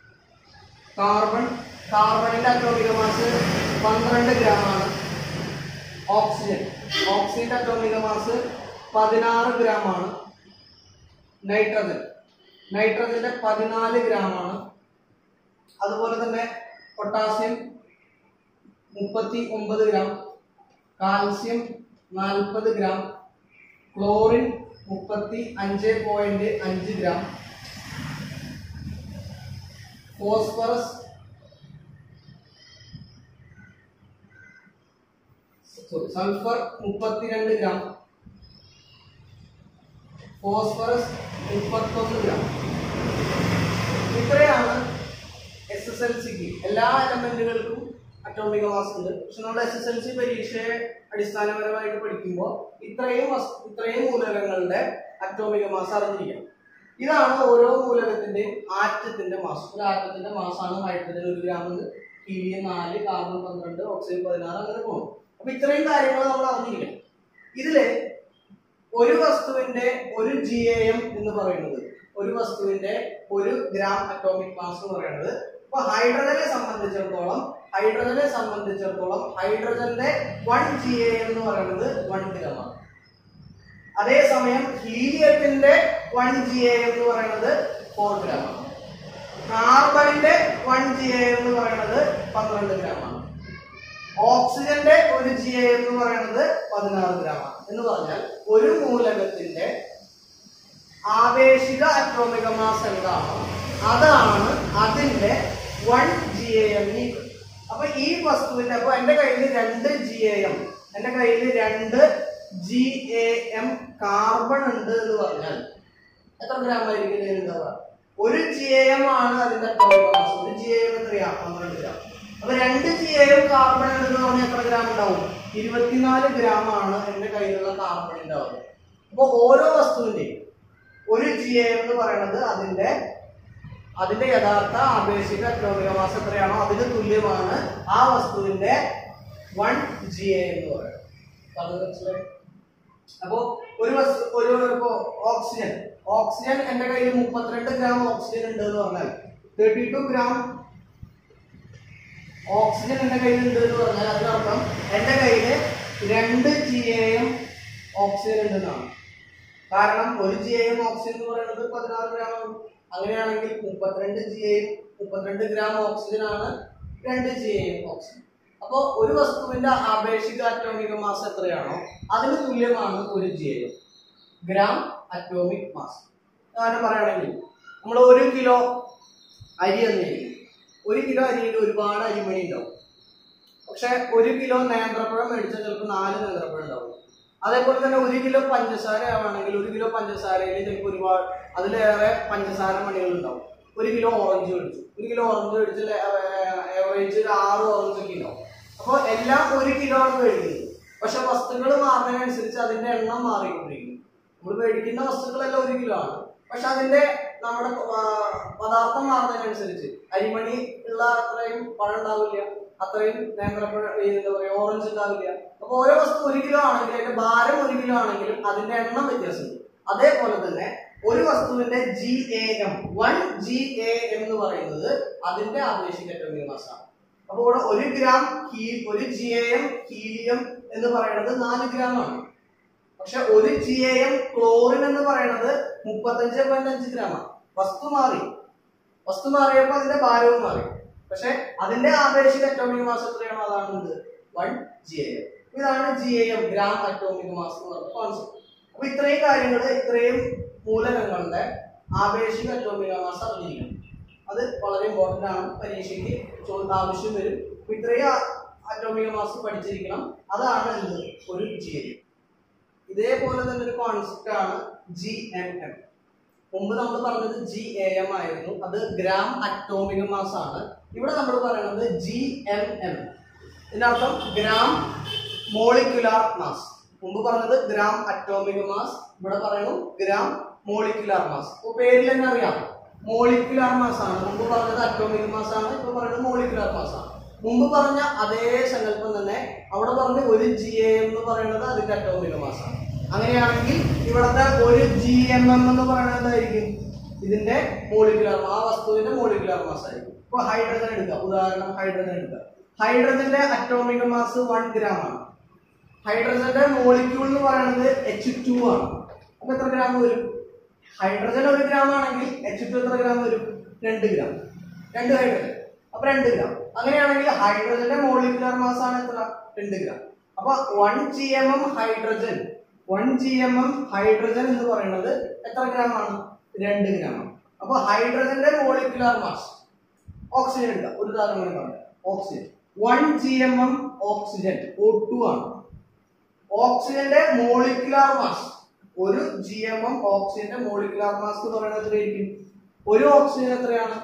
കാർബൺ കാർബണിന്റെ അറ്റോമിക മാസ് പന്ത്രണ്ട് ഗ്രാം ആണ് ഓക്സിജൻ ഓക്സിജന്റെ അറ്റോമിക മാസ് പതിനാറ് ഗ്രാം ആണ് നൈട്രജൻ നൈട്രജന്റെ പതിനാല് ഗ്രാം ആണ് അതുപോലെ തന്നെ പൊട്ടാസ്യം മുപ്പത്തി ഒമ്പത് ഗ്രാം കാൽസ്യം നാൽപ്പത് ഗ്രാം ക്ലോറിൻ മുപ്പത്തി അഞ്ച് പോയിന്റ് അഞ്ച് ഗ്രാം ഫോസ്ഫറസ് സോറി സൾഫർ മുപ്പത്തിരണ്ട് ഗ്രാം ഫോസ്ഫറസ് മുപ്പത്തൊന്ന് ഗ്രാം ഇത്രയാണ് എസ് എസ് എൽ സിക്ക് എല്ലാ എലമെന്റുകൾക്കും അറ്റോമിക മാസ് ഉണ്ട് പക്ഷെ നമ്മൾ എസ് എസ് എൽ സി പരീക്ഷയെ അടിസ്ഥാനപരമായിട്ട് പഠിക്കുമ്പോൾ ഇത്രയും വസ്- ഇത്രയും മൂലകങ്ങളുടെ അറ്റോമിക മാസ് അറിഞ്ഞിരിക്കണം ഇതാണ് ഓരോ മൂലകത്തിന്റെയും ആറ്റത്തിന്റെ മാസ് ഒരു ആറ്റത്തിന്റെ മാസാണ് ഹൈഡ്രജൻ ഒരു ഗ്രാം ഉണ്ട് ഹീലിയം നാല് കാർബൺ പന്ത്രണ്ട് ഓക്സിജൻ പതിനാറ് അങ്ങനെ പോകും അപ്പൊ ഇത്രയും കാര്യങ്ങൾ നമ്മൾ അറിഞ്ഞിരിക്കണം ഇതില് ഒരു വസ്തുവിന്റെ ഒരു ജി എ എം എന്ന് പറയുന്നത് ഒരു വസ്തുവിന്റെ ഒരു ഗ്രാം അറ്റോമിക് മാസ് എന്ന് പറയുന്നത് ഇപ്പൊ ഹൈഡ്രജനെ സംബന്ധിച്ചിടത്തോളം ഹൈഡ്രജനെ സംബന്ധിച്ചിടത്തോളം ഹൈഡ്രജന്റെ വൺ ജി എ എന്ന് പറയുന്നത് വൺ ഗ്രാമാണ് അതേസമയം ഹീലിയത്തിന്റെ വൺ ജി എ എന്ന് പറയുന്നത് ഫോർ ഗ്രാമാണ് കാർബണിന്റെ വൺ ജി എ എന്ന് പറയുന്നത് പന്ത്രണ്ട് ഗ്രാമാണ് ഓക്സിജന്റെ ഒരു ജി എ എന്ന് പറയുന്നത് പതിനാറ് ഗ്രാമാണ് എന്ന് പറഞ്ഞാൽ ഒരു മൂലകത്തിന്റെ ആവേശിക അറ്റോമിക മാസ് എന്താണോ അതാണ് അതിന്റെ വൺ ജി എ എം അപ്പൊ ഈ വസ്തുവിന്റെ അപ്പൊ എന്റെ കയ്യിൽ രണ്ട് ജി എ എം എന്റെ കയ്യിൽ രണ്ട് ജി എ എം കാർബൺ ഉണ്ട് എന്ന് പറഞ്ഞാൽ എത്ര ഗ്രാം ആയിരിക്കും ഇതിന് ഉണ്ടാവുക ഒരു ജി എ എം ആണ് അതിന്റെ അറ്റോമിക മാസ് ഒരു ജി എ എം എത്രയാ പന്ത്രണ്ട് ഗ്രാം അപ്പൊ രണ്ട് ജി എ എം കാർബൺ ഉണ്ടെന്ന് പറഞ്ഞാൽ എത്ര ഗ്രാം ഉണ്ടാവും ഇരുപത്തിനാല് ഗ്രാം ആണ് എന്റെ കയ്യിലുള്ള കാർബൺ ഉണ്ടാവുക അപ്പൊ ഓരോ വസ്തുവിന്റെയും ഒരു ജി എ എന്ന് പറയുന്നത് അതിന്റെ അതിന്റെ യഥാർത്ഥ ആപേക്ഷിക അറ്റോമിക മാസ് എത്രയാണോ അതിന് തുല്യമാണ് ആ വസ്തുവിന്റെ വൺ ജി എ എന്ന് പറയുന്നത് പറഞ്ഞത് മനസ്സിലായി? അപ്പോ ഒരു വസ്തു ഒരു ഇപ്പോ ഓക്സിജൻ ഓക്സിജൻ എന്റെ കയ്യിൽ മുപ്പത്തിരണ്ട് ഗ്രാം ഓക്സിജൻ ഉണ്ട് എന്ന് പറഞ്ഞാൽ തേർട്ടി ടു ഗ്രാം ഓക്സിജൻ എന്റെ കയ്യിൽ ഉണ്ട് എന്ന് പറഞ്ഞാൽ അതിനർത്ഥം എന്റെ കയ്യിൽ രണ്ട് ജി എയും ഓക്സിജൻ ഉണ്ടെന്നാണ് കാരണം ഒരു ജി എയും ഓക്സിജൻ എന്ന് പറയുന്നത് പതിനാറ് ഗ്രാം ആണ് അങ്ങനെയാണെങ്കിൽ മുപ്പത്തിരണ്ട് ജി എയും മുപ്പത്തിരണ്ട് ഗ്രാം ഓക്സിജൻ ആണ് രണ്ട് ജി എയും ഓക്സിജൻ അപ്പോൾ ഒരു വസ്തുവിന്റെ ആപേക്ഷിക അറ്റോമിക മാസ് എത്രയാണോ അതിന് തുല്യമാണ് ഒരു ജി എയും ഗ്രാം അറ്റോമിക് മാസ് അങ്ങനെ പറയുകയാണെങ്കിൽ നമ്മൾ ഒരു കിലോ അരി എന്നിരിക്കും ഒരു കിലോ അരിയിൽ ഒരുപാട് അരിമണി ഉണ്ടാവും പക്ഷെ ഒരു കിലോ നേന്ത്രപ്പഴം മേടിച്ചാൽ ചിലപ്പോൾ നാല് നേന്ത്രപ്പഴം ഉണ്ടാവും അതേപോലെ തന്നെ ഒരു കിലോ പഞ്ചസാര ആണെങ്കിൽ ഒരു കിലോ പഞ്ചസാരയിൽ ചിലപ്പോൾ ഒരുപാട് അതിലേറെ പഞ്ചസാര മണികൾ ഉണ്ടാവും ഒരു കിലോ ഓറഞ്ച് മേടിച്ചു ഒരു കിലോ ഓറഞ്ച് മേടിച്ചാൽ ഏവറേജ് ഒരു ആറ് ഓറഞ്ച് ഒക്കെ ഉണ്ടാവും അപ്പോൾ എല്ലാം ഒരു കിലോ ആണ് മേടിക്കുന്നത് പക്ഷെ വസ്തുക്കൾ മാറുന്നതിനനുസരിച്ച് അതിന്റെ എണ്ണം മാറിക്കൊണ്ടിരിക്കും നമ്മൾ മേടിക്കുന്ന വസ്തുക്കളെല്ലാം ഒരു കിലോ ആണ് പക്ഷെ അതിന്റെ നമ്മുടെ ആ, പദാർത്ഥം മാറുന്നതിനനുസരിച്ച് അരിമണി ഉള്ള അത്രയും പഴം ഉണ്ടാവില്ല അത്രയും നേന്ത്രപ്പഴം ഈ എന്താ പറയാ ഓറഞ്ച് ഉണ്ടാവില്ല അപ്പൊ ഓരോ വസ്തു ഒരു കിലോ ആണെങ്കിൽ അതിന്റെ ഭാരം ഒരു കിലോ ആണെങ്കിലും അതിന്റെ എണ്ണം വ്യത്യാസമുണ്ട് അതേപോലെ തന്നെ ഒരു വസ്തുവിന്റെ G A M one G A എന്ന് പറയുന്നത് അതിന്റെ ആപേക്ഷിക അറ്റോമിക് മാസാണ് അപ്പോൾ ഇവിടെ ഒരു ഗ്രാം ഹീ ഒരു ജി എ എം ഹീലിയം എന്ന് പറയുന്നത് നാല് ഗ്രാം ആണ് പക്ഷെ ഒരു ജി എ എം ക്ലോറിൻ എന്ന് പറയുന്നത് മുപ്പത്തഞ്ച് പോയിന്റ് അഞ്ച് ഗ്രാമാണ് വസ്തു മാറി വസ്തു മാറിയപ്പോൾ അതിന്റെ ഭാരവും മാറി പക്ഷെ അതിന്റെ ആപേക്ഷിക അറ്റോമിക് മാസ് എത്രയാണോ അതാണ് ഇത് വൺ ജി എ എം ഇതാണ് G A M gram atomic mass എന്ന് പറഞ്ഞ കോൺസെപ്റ്റ് അപ്പൊ ഇത്രയും കാര്യങ്ങൾ ഇത്രയും മൂലകങ്ങളുടെ ആപേക്ഷിക അറ്റോമിക മാസ് അറിഞ്ഞിരിക്കണം അത് വളരെ ഇമ്പോർട്ടന്റ് ആണ് പരീക്ഷയ്ക്ക് ചോ- ആവശ്യം വരും അപ്പൊ ഇത്രയും അറ്റോമിക മാസ് പഠിച്ചിരിക്കണം അതാണ് എന്ത് ഒരു ജി എ എം ഇതേപോലെ തന്നെ ഒരു കോൺസെപ്റ്റ് ആണ് ജി എം എം മുമ്പ് നമ്മൾ പറഞ്ഞത് ജി എ എം ആയിരുന്നു അത് ഗ്രാം അറ്റോമിക മാസ് ആണ് ഇവിടെ നമ്മൾ പറയുന്നത് ജി എം എം ഇതിനർത്ഥം ഗ്രാം മോളിക്കുലാർ മാസ് മുമ്പ് പറഞ്ഞത് ഗ്രാം അറ്റോമിക മാസ് ഇവിടെ പറയുന്നു ഗ്രാം മോളിക്കുലാർ മാസ് ഇപ്പൊ പേരിൽ തന്നെ അറിയാം മോളിക്കുലാർ മാസ് ആണ് മുമ്പ് പറഞ്ഞത് അറ്റോമിക് മാസ് ആണ് ഇപ്പൊ പറയുന്നത് മോളിക്കുലാർ മാസ് ആണ് മുമ്പ് പറഞ്ഞ അതേ സങ്കല്പം തന്നെ അവിടെ പറഞ്ഞ ഒരു ജി എ എന്ന് പറയുന്നത് അതിന്റെ അറ്റോമിക മാസ് ആണ് അങ്ങനെയാണെങ്കിൽ ഇവിടുത്തെ ഒരു ജി എം എം എന്ന് പറയുന്നത് എന്തായിരിക്കും ഇതിന്റെ മോളിക്കുലാർ ആ വസ്തുവിന്റെ മോളിക്കുലാർ മാസ് ആയിരിക്കും ഇപ്പൊ ഹൈഡ്രജൻ എടുക്കുക ഉദാഹരണം ഹൈഡ്രജൻ എടുക്കുക ഹൈഡ്രജന്റെ അറ്റോമിക മാസ് വൺ ഗ്രാം ആണ് ഹൈഡ്രജന്റെ മോളിക്യൂൾ എന്ന് പറയുന്നത് എച്ച് ടു ആണ് അപ്പൊ എത്ര ഗ്രാം വരും ഹൈഡ്രജൻ ഒരു ഗ്രാം ആണെങ്കിൽ എച്ച് ടു എത്ര ഗ്രാം വരും രണ്ട് ഗ്രാം രണ്ട് ഹൈഡ്രജൻ അപ്പൊ രണ്ട് ഗ്രാം അങ്ങനെയാണെങ്കിൽ ഹൈഡ്രജന്റെ മോളിക്കുലർ മാസ് ആണ് എത്ര രണ്ട് ഗ്രാം അപ്പൊ one G M M hydrogen one G M M hydrogen എന്ന് പറയുന്നത് എത്ര ഗ്രാം ആണ് രണ്ട് ഗ്രാം ആണ് അപ്പൊ ഹൈഡ്രജന്റെ മോളിക്കുലർ മാസ് ഓക്സിജൻ എടുക്കാം ഒരു ഉദാഹരണം പറയാം oxygen one G M M oxygen O two ആണ് ഓക്സിജന്റെ മോളിക്കുലാർ മാസ് ഒരു ജി എം എം ഓക്സിജന്റെ മോളിക്കുലാർ മാസ് എന്ന് പറയുന്നത് എത്രയായിരിക്കും ഒരു ഓക്സിജൻ എത്രയാണ്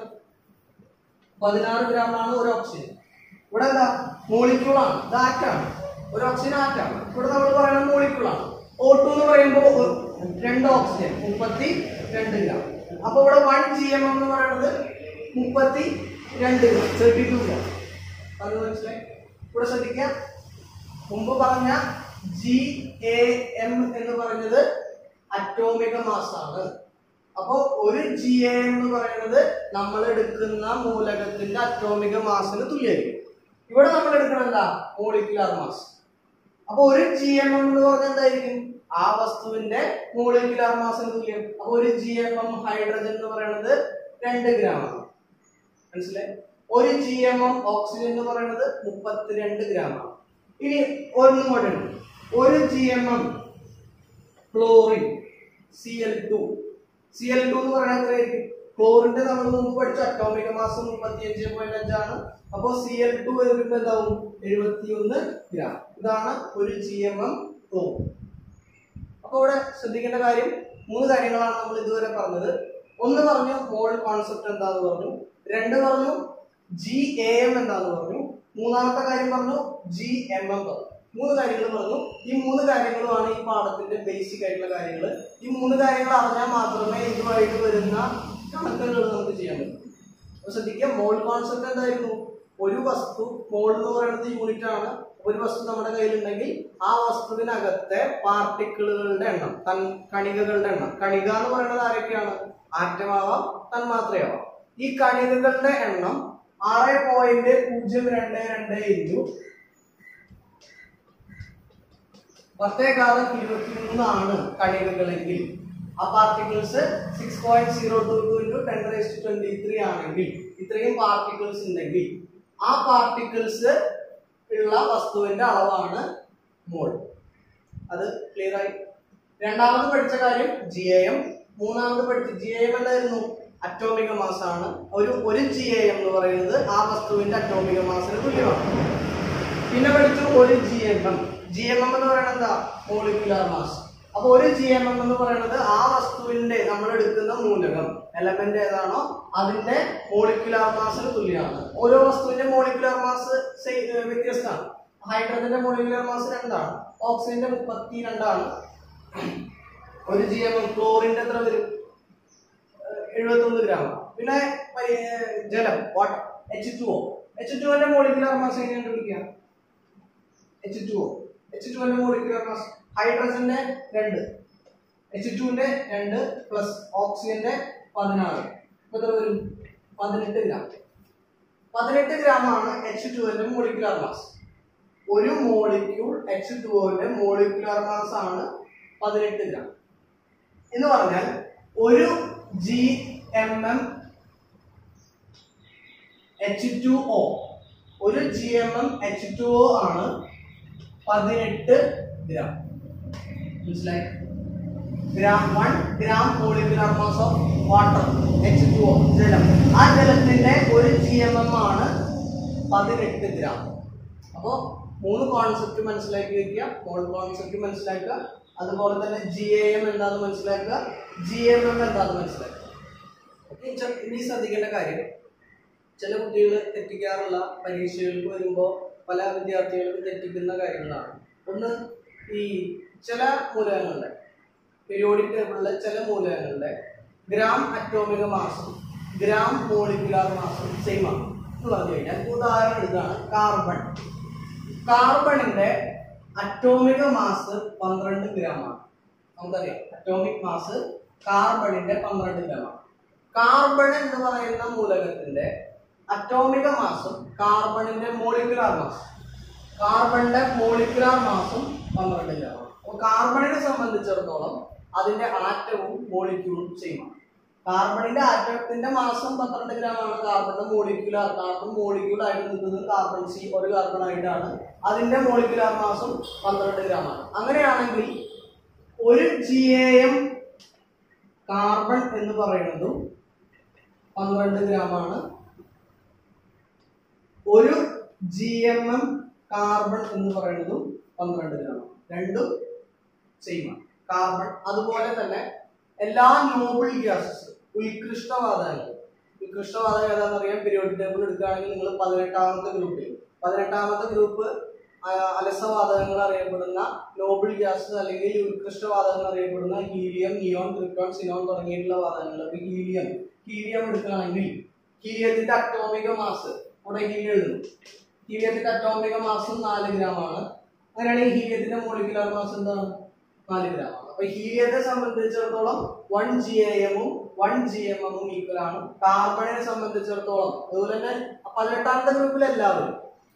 പതിനാറ് ഗ്രാം ആണ് ഒരു ഓക്സിജൻ ഇവിടെ എന്താ മോളിക്യൂൾ ആണ് ഇത് ആറ്റാണ് ഒരു ഓക്സിജൻ ആറ്റാണ് ഇവിടെ നമ്മൾ പറയുന്നത് മോളിക്യൂൾ ആണ് O2 എന്ന് പറയുമ്പോൾ ഒ- രണ്ട് ഓക്സിജൻ മുപ്പത്തി രണ്ട് ഗ്രാം അപ്പൊ ഇവിടെ വൺ ജി എം എം എന്ന് പറയുന്നത് മുപ്പത്തി രണ്ട് ഗ്രാം തേർട്ടി ടു ഗ്രാം അത് മനസ്സിലായി ഇവിടെ ശ്രദ്ധിക്കാം മുമ്പ് പറഞ്ഞ ജി എ എം എന്ന് പറഞ്ഞത് അറ്റോമിക മാസ് ആണ് അപ്പോ ഒരു ജി എ എന്ന് പറയുന്നത് നമ്മൾ എടുക്കുന്ന മൂലകത്തിന്റെ അറ്റോമിക മാസിന് തുല്യമായിരിക്കും ഇവിടെ നമ്മൾ എടുക്കണം എന്താ മോളിക്കുലാർ മാസ് അപ്പൊ ഒരു ജി എം എം എന്ന് പറഞ്ഞാൽ എന്തായിരിക്കും ആ വസ്തുവിന്റെ മോളിക്കുലാർ മാസിന് തുല്യം അപ്പൊ ഒരു ജി എം എം ഹൈഡ്രജൻ എന്ന് പറയുന്നത് രണ്ട് ഗ്രാം ആണ് മനസ്സിലായി ഒരു ജി എം എം ഓക്സിജൻ എന്ന് പറയുന്നത് മുപ്പത്തിരണ്ട് ഗ്രാം ആണ് ഇനി ഒന്നും കൂടെ ഉണ്ട് ഒരു G M M chlorine C L two C L two എന്ന് പറയുന്നത് എത്രയായിരിക്കും ക്ലോറിന്റെ നമ്മൾ മുമ്പ് പഠിച്ച അറ്റോമിക മാസം മുപ്പത്തിയഞ്ച് പോയിന്റ് അഞ്ചാണ് അപ്പോൾ സി എൽ ടു വരുമ്പോൾ എന്താവും എഴുപത്തിയൊന്ന് ഗ്രാം ഇതാണ് ഒരു ജി എം എം ക്ലോർ അപ്പൊ ഇവിടെ ശ്രദ്ധിക്കേണ്ട കാര്യം മൂന്ന് കാര്യങ്ങളാണ് നമ്മൾ ഇതുവരെ പറഞ്ഞത് ഒന്ന് പറഞ്ഞു മോൾ കോൺസെപ്റ്റ് എന്താന്ന് പറഞ്ഞു രണ്ട് പറഞ്ഞു ജി എ എം എന്താന്ന് പറഞ്ഞു മൂന്നാമത്തെ കാര്യം പറഞ്ഞു ജി എം എം പറഞ്ഞു മൂന്ന് കാര്യങ്ങൾ പറഞ്ഞു ഈ മൂന്ന് കാര്യങ്ങളുമാണ് ഈ പാഠത്തിന്റെ ബേസിക് ആയിട്ടുള്ള കാര്യങ്ങൾ ഈ മൂന്ന് കാര്യങ്ങൾ അറിഞ്ഞാൽ മാത്രമേ ഇതുമായിട്ട് വരുന്ന കണക്കുകൾ നമുക്ക് ചെയ്യാൻ പറ്റൂ അപ്പൊ ശ്രദ്ധിക്കുക മോൾ കോൺസെപ്റ്റ് എന്തായിരുന്നു ഒരു വസ്തു മോൾ എന്ന് പറയുന്നത് യൂണിറ്റ് ആണ് ഒരു വസ്തു നമ്മുടെ കയ്യിലുണ്ടെങ്കിൽ ആ വസ്തുവിനകത്തെ പാർട്ടിക്കിളുകളുടെ എണ്ണം തൻ കണികകളുടെ എണ്ണം കണിക എന്ന് പറയുന്നത് ആരൊക്കെയാണ് ആറ്റമാവാം തന്മാത്രയാവാം ഈ കണികകളുടെ എണ്ണം ആറ് പോയിന്റ് പൂജ്യം രണ്ട് രണ്ട് ഇൻറ്റു പത്തേകാലം ഇരുപത്തി മൂന്നാണ് കണികകളെങ്കിൽ ആ particles six point zero two two into ten raised twenty three ആണെങ്കിൽ ഇത്രയും പാർട്ടിക്കിൾസ് ഉണ്ടെങ്കിൽ ആ പാർട്ടിക്കിൾസ് ഉള്ള വസ്തുവിന്റെ അളവാണ് മോൾ അത് ക്ലിയർ ആയി രണ്ടാമത് പഠിച്ച കാര്യം ജി എ എം മൂന്നാമത് പഠിച്ച ജി എം എന്തായിരുന്നു അറ്റോമിക മാസ് ആണ് ഒരു ഒരു ജി എ എം എന്ന് പറയുന്നത് ആ വസ്തുവിന്റെ അറ്റോമിക മാസിന് തുല്യമാണ് പിന്നെ പഠിച്ചു ഒരു G M M G M M എന്ന് പറയുന്നത് എന്താ മോളിക്കുലാർ മാസ് അപ്പൊ ഒരു ജി എം എം എന്ന് പറയുന്നത് ആ വസ്തുവിന്റെ നമ്മൾ എടുക്കുന്ന മൂലകം എലമെന്റ് ഏതാണോ അതിന്റെ മോളിക്കുലാർ മാസിന് തുല്യമാണ് ഓരോ വസ്തുവിന്റെ മോളിക്കുലാർ മാസ് വ്യത്യസ്തമാണ് ഹൈഡ്രജന്റെ മോളിക്കുലാർ മാസ് രണ്ടാണ് ഓക്സിജന്റെ മുപ്പത്തി രണ്ടാണ് ഒരു ജി എം എം ക്ലോറിന്റെ എത്ര വരും എഴുപത്തൊന്ന് ഗ്രാം പിന്നെ പരി- ഏർ ജലം water H two O H ടുവിന്റെ മോളിക്കുലാർ മാസ് എങ്ങനെ കണ്ടുപിടിക്കാം എച്ച് ടു ഒ എച്ച് ടുവിന്റെ മോളിക്കുലാർ മാസ് ഹൈഡ്രജന്റെ രണ്ട് എച്ച് ടുവിന്റെ രണ്ട് പ്ലസ് ഓക്സിജന്റെ പതിനാറ് ഇപ്പൊ എത്ര വരും പതിനെട്ട് ഗ്രാം പതിനെട്ട് ഗ്രാം ആണ് എച്ച് ടുവിന്റെ മോളിക്കുലാർ മാസ് ഒരു മോളിക്യൂൾ എച്ച് ടുവിന്റെ മോളിക്കുലാർ മാസ് ആണ് പതിനെട്ട് ഗ്രാം എന്ന് പറഞ്ഞാൽ ഒരു G M M H two O ഒരു G M M H two O ആണ് പതിനെട്ട് ഗ്രാം മനസ്സിലായി gram one gram molecular mass of water H two O ജലം ആ ജലത്തിന്റെ ഒരു ജി എം എം ആണ് പതിനെട്ട് ഗ്രാം അപ്പോൾ മൂന്ന് കോൺസെപ്റ്റ് മനസ്സിലാക്കി വെക്കുക മോൾ കോൺസെപ്റ്റ് മനസ്സിലാക്കുക അതുപോലെ തന്നെ ജി എ എം എന്താണെന്ന് മനസ്സിലാക്കുക ജി എം എം എന്താണെന്ന് മനസ്സിലാക്കുക ഇനി ചെ- ഇനി ശ്രദ്ധിക്കേണ്ട കാര്യം ചില കുട്ടികൾ തെറ്റിക്കാറുള്ള പരീക്ഷകൾക്ക് വരുമ്പോൾ പല വിദ്യാർത്ഥികൾക്കും തെറ്റിക്കുന്ന കാര്യങ്ങളാണ് ഒന്ന് ഈ ചില മൂലകങ്ങളുടെ പീരിയോഡിക് ടേബിളിലെ ചില മൂലകങ്ങളുടെ ഗ്രാം അറ്റോമിക മാസം ഗ്രാം മോളിക്കുലാർ മാസം സെയിം ആണ് എന്ന് പറഞ്ഞു കഴിഞ്ഞാൽ ഉദാഹരണം ഇതാണ് കാർബൺ കാർബണിന്റെ അറ്റോമിക മാസ് പന്ത്രണ്ട് ഗ്രാം ആണ് നമുക്കറിയാം അറ്റോമിക് മാസ് കാർബണിന്റെ പന്ത്രണ്ട് ഗ്രാം ആണ് കാർബൺ എന്ന് പറയുന്ന മൂലകത്തിന്റെ അറ്റോമിക മാസും കാർബണിന്റെ മോളിക്കുലാർ മാസും കാർബണിന്റെ മോളിക്കുലാർ മാസും പന്ത്രണ്ട് ഗ്രാം ആണ് അപ്പോൾ കാർബണിനെ സംബന്ധിച്ചിടത്തോളം അതിന്റെ ആറ്റവും മോളിക്യൂളും സെയിം ആണ് കാർബണിന്റെ ആറ്റത്തിന്റെ മാസം പന്ത്രണ്ട് ഗ്രാം ആണ് കാർബണിന്റെ മോളിക്കുലാർ കാർബൺ മോളിക്യൂൾ ആയിട്ട് നിൽക്കുന്നത് കാർബൺ സി ഒരു കാർബൺ ആയിട്ടാണ് അതിന്റെ മോളിക്കുലാർ മാസം പന്ത്രണ്ട് ഗ്രാം ആണ് അങ്ങനെയാണെങ്കിൽ ഒരു ജി എ എം കാർബൺ എന്ന് പറയുന്നതും പന്ത്രണ്ട് ഗ്രാം ആണ് ഒരു ജി എം എം കാർബൺ എന്ന് പറയുന്നതും പന്ത്രണ്ട് ഗ്രാം ആണ് രണ്ടും സെയിം ആണ് കാർബൺ അതുപോലെ തന്നെ എല്ലാ നോബിൾ ഗ്യാസസ് ഉത്കൃഷ്ടവാതകങ്ങൾ ഉത്കൃഷ്ടവാതകം ഏതാണെന്ന് അറിയാം പീരിയോഡിക് ടേബിൾ എടുക്കുകയാണെങ്കിൽ നിങ്ങൾ പതിനെട്ടാമത്തെ ഗ്രൂപ്പിൽ പതിനെട്ടാമത്തെ ഗ്രൂപ്പ് അലസവാതകങ്ങൾ അറിയപ്പെടുന്ന നോബിൾ ഗ്യാസ് അല്ലെങ്കിൽ ഉത്കൃഷ്ടവാതകങ്ങൾ അറിയപ്പെടുന്ന ഹീലിയം നിയോൺ ക്രിപ്റ്റോൺ സിനോൺ തുടങ്ങിയിട്ടുള്ള വാതകങ്ങൾ അപ്പൊ ഹീലിയം ഹീലിയം എടുക്കുകയാണെങ്കിൽ ഹീലിയത്തിന്റെ അറ്റോമിക മാസ് ഇവിടെ ഹീലിയം എഴുതുന്നു ഹീലിയത്തിന്റെ അറ്റോമിക മാസം നാല് ഗ്രാം ആണ് അങ്ങനെയാണെങ്കിൽ ഹീലിയത്തിന്റെ മോളിക്കുലാർ മാസ് എന്താണ് നാല് ഗ്രാം ആണ് അപ്പൊ ഹീലിയത്തെ സംബന്ധിച്ചിടത്തോളം വൺ ജി എ എമ്മും വൺ ജി എം എമ്മും ഈക്വൽ ആണ് കാർബണിനെ സംബന്ധിച്ചിടത്തോളം അതുപോലെ തന്നെ പതിനെട്ടാമത്തെ ഗ്രൂപ്പിൽ എല്ലാവരും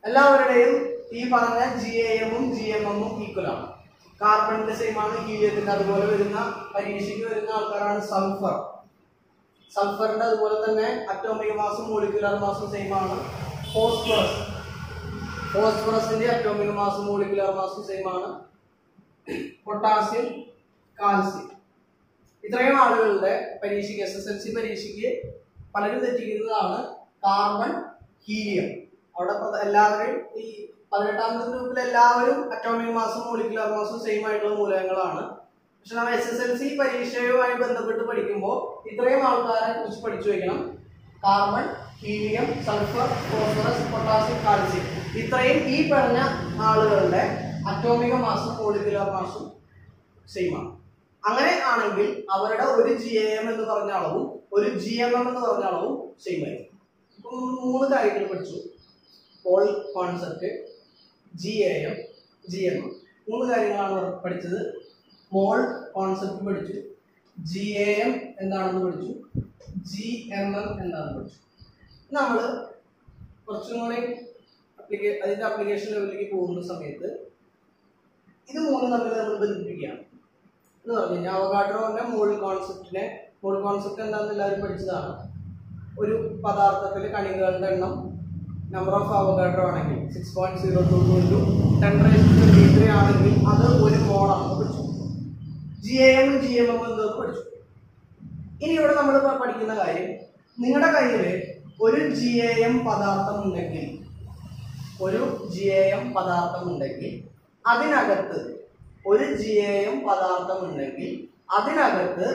എല്ലാവരുടെയും ഈ പറഞ്ഞ ജി എ എമ്മും ജി എം എമ്മും ഈക്വൽ ആണ് കാർബണിന്റെ സെയിം ആണ് ഹീലിയത്തിന്റെ അതുപോലെ വരുന്ന പരീക്ഷയ്ക്ക് വരുന്ന ആൾക്കാരാണ് സൾഫർ സൾഫറിന്റെ അതുപോലെ തന്നെ അറ്റോമിക് മാസും മോളിക്കുലർ മാസും സെയിം ആണ് ഫോസ്ഫറസ് ഫോസ്ഫറസിന്റെ അറ്റോമിക് മാസും മോളിക്കുലർ മാസും സെയിം ആണ് പൊട്ടാസ്യം കാൽസ്യം ഇത്രയും ആളുകളുടെ പരീക്ഷയ്ക്ക് എസ് എസ് എൽ സി പരീക്ഷയ്ക്ക് പലരും തെറ്റിക്കുന്നതാണ് കാർബൺ ഹീലിയം അവിടെ പ്രധ- എല്ലാവരും ഈ പതിനെട്ടാമത്തെ ഗ്രൂപ്പിൽ എല്ലാവരും അറ്റോമിക് മാസും മോളിക്കുലർ മാസും സെയിം ആയിട്ടുള്ള മൂലകങ്ങളാണ് പക്ഷെ നമ്മൾ എസ് എസ് എൽ സി പരീക്ഷയുമായി ബന്ധപ്പെട്ട് പഠിക്കുമ്പോൾ ഇത്രയും ആൾക്കാരെ കുറിച്ച് പഠിച്ചു വെക്കണം carbon helium sulphur phosphorus potassium calcium ഇത്രയും ഈ പറഞ്ഞ ആളുകളുടെ അറ്റോമിക മാസും മോളിക്കുലർ മാസും സെയിം ആണ് അങ്ങനെ ആണെങ്കിൽ അവരുടെ ഒരു ജി എ എം എന്ന് പറഞ്ഞ അളവും ഒരു ജി എം എം എന്ന് പറഞ്ഞ അളവും സെയിം ആയിരിക്കും ഇപ്പം നമ്മൾ മൂന്ന് കാര്യങ്ങൾ പഠിച്ചു mole concept G A M G M M മൂന്ന് കാര്യങ്ങളാണ് നമ്മൾ പഠിച്ചത് മോൾ കോൺസെപ്റ്റ് പഠിച്ചു ജി എ എം എന്താണെന്ന് പഠിച്ചു ജി എം എം എന്താണെന്ന് പഠിച്ചു നമ്മൾ കുറച്ചും കൂടി അപ്ലിക്കേ അതിൻ്റെ അപ്ലിക്കേഷൻ ലെവലിലേക്ക് പോകുന്ന സമയത്ത് ഇത് മൂന്നും തമ്മിൽ നമ്മൾ ബന്ധിപ്പിക്കുകയാണ് എന്ന് പറഞ്ഞു കഴിഞ്ഞാൽ അവഗാഡ്രോന്റെ മോൾ കോൺസെപ്റ്റിനെ മോൾ കോൺസെപ്റ്റ് എന്താണെന്ന് എല്ലാവരും പഠിച്ചതാണ് ഒരു പദാർത്ഥത്തിൽ കണികകളുടെ എണ്ണം നമ്പർ ഓഫ് അവഗാഡ്രോ ആണെങ്കിൽ six point zero two two into ten twenty three ആണെങ്കിൽ അത് ഒരു മോളാണെന്ന് പഠിച്ചു G A M G M M എന്നത് പഠിച്ചു ഇനി ഇവിടെ നമ്മൾ പഠിക്കുന്ന കാര്യം നിങ്ങളുടെ കയ്യിൽ ഒരു ജി എ എം പദാർത്ഥം ഉണ്ടെങ്കിൽ ഒരു ജി എ എം പദാർത്ഥം ഉണ്ടെങ്കിൽ അതിനകത്ത് ഒരു ജി എ എം പദാർത്ഥം ഉണ്ടെങ്കിൽ അതിനകത്ത്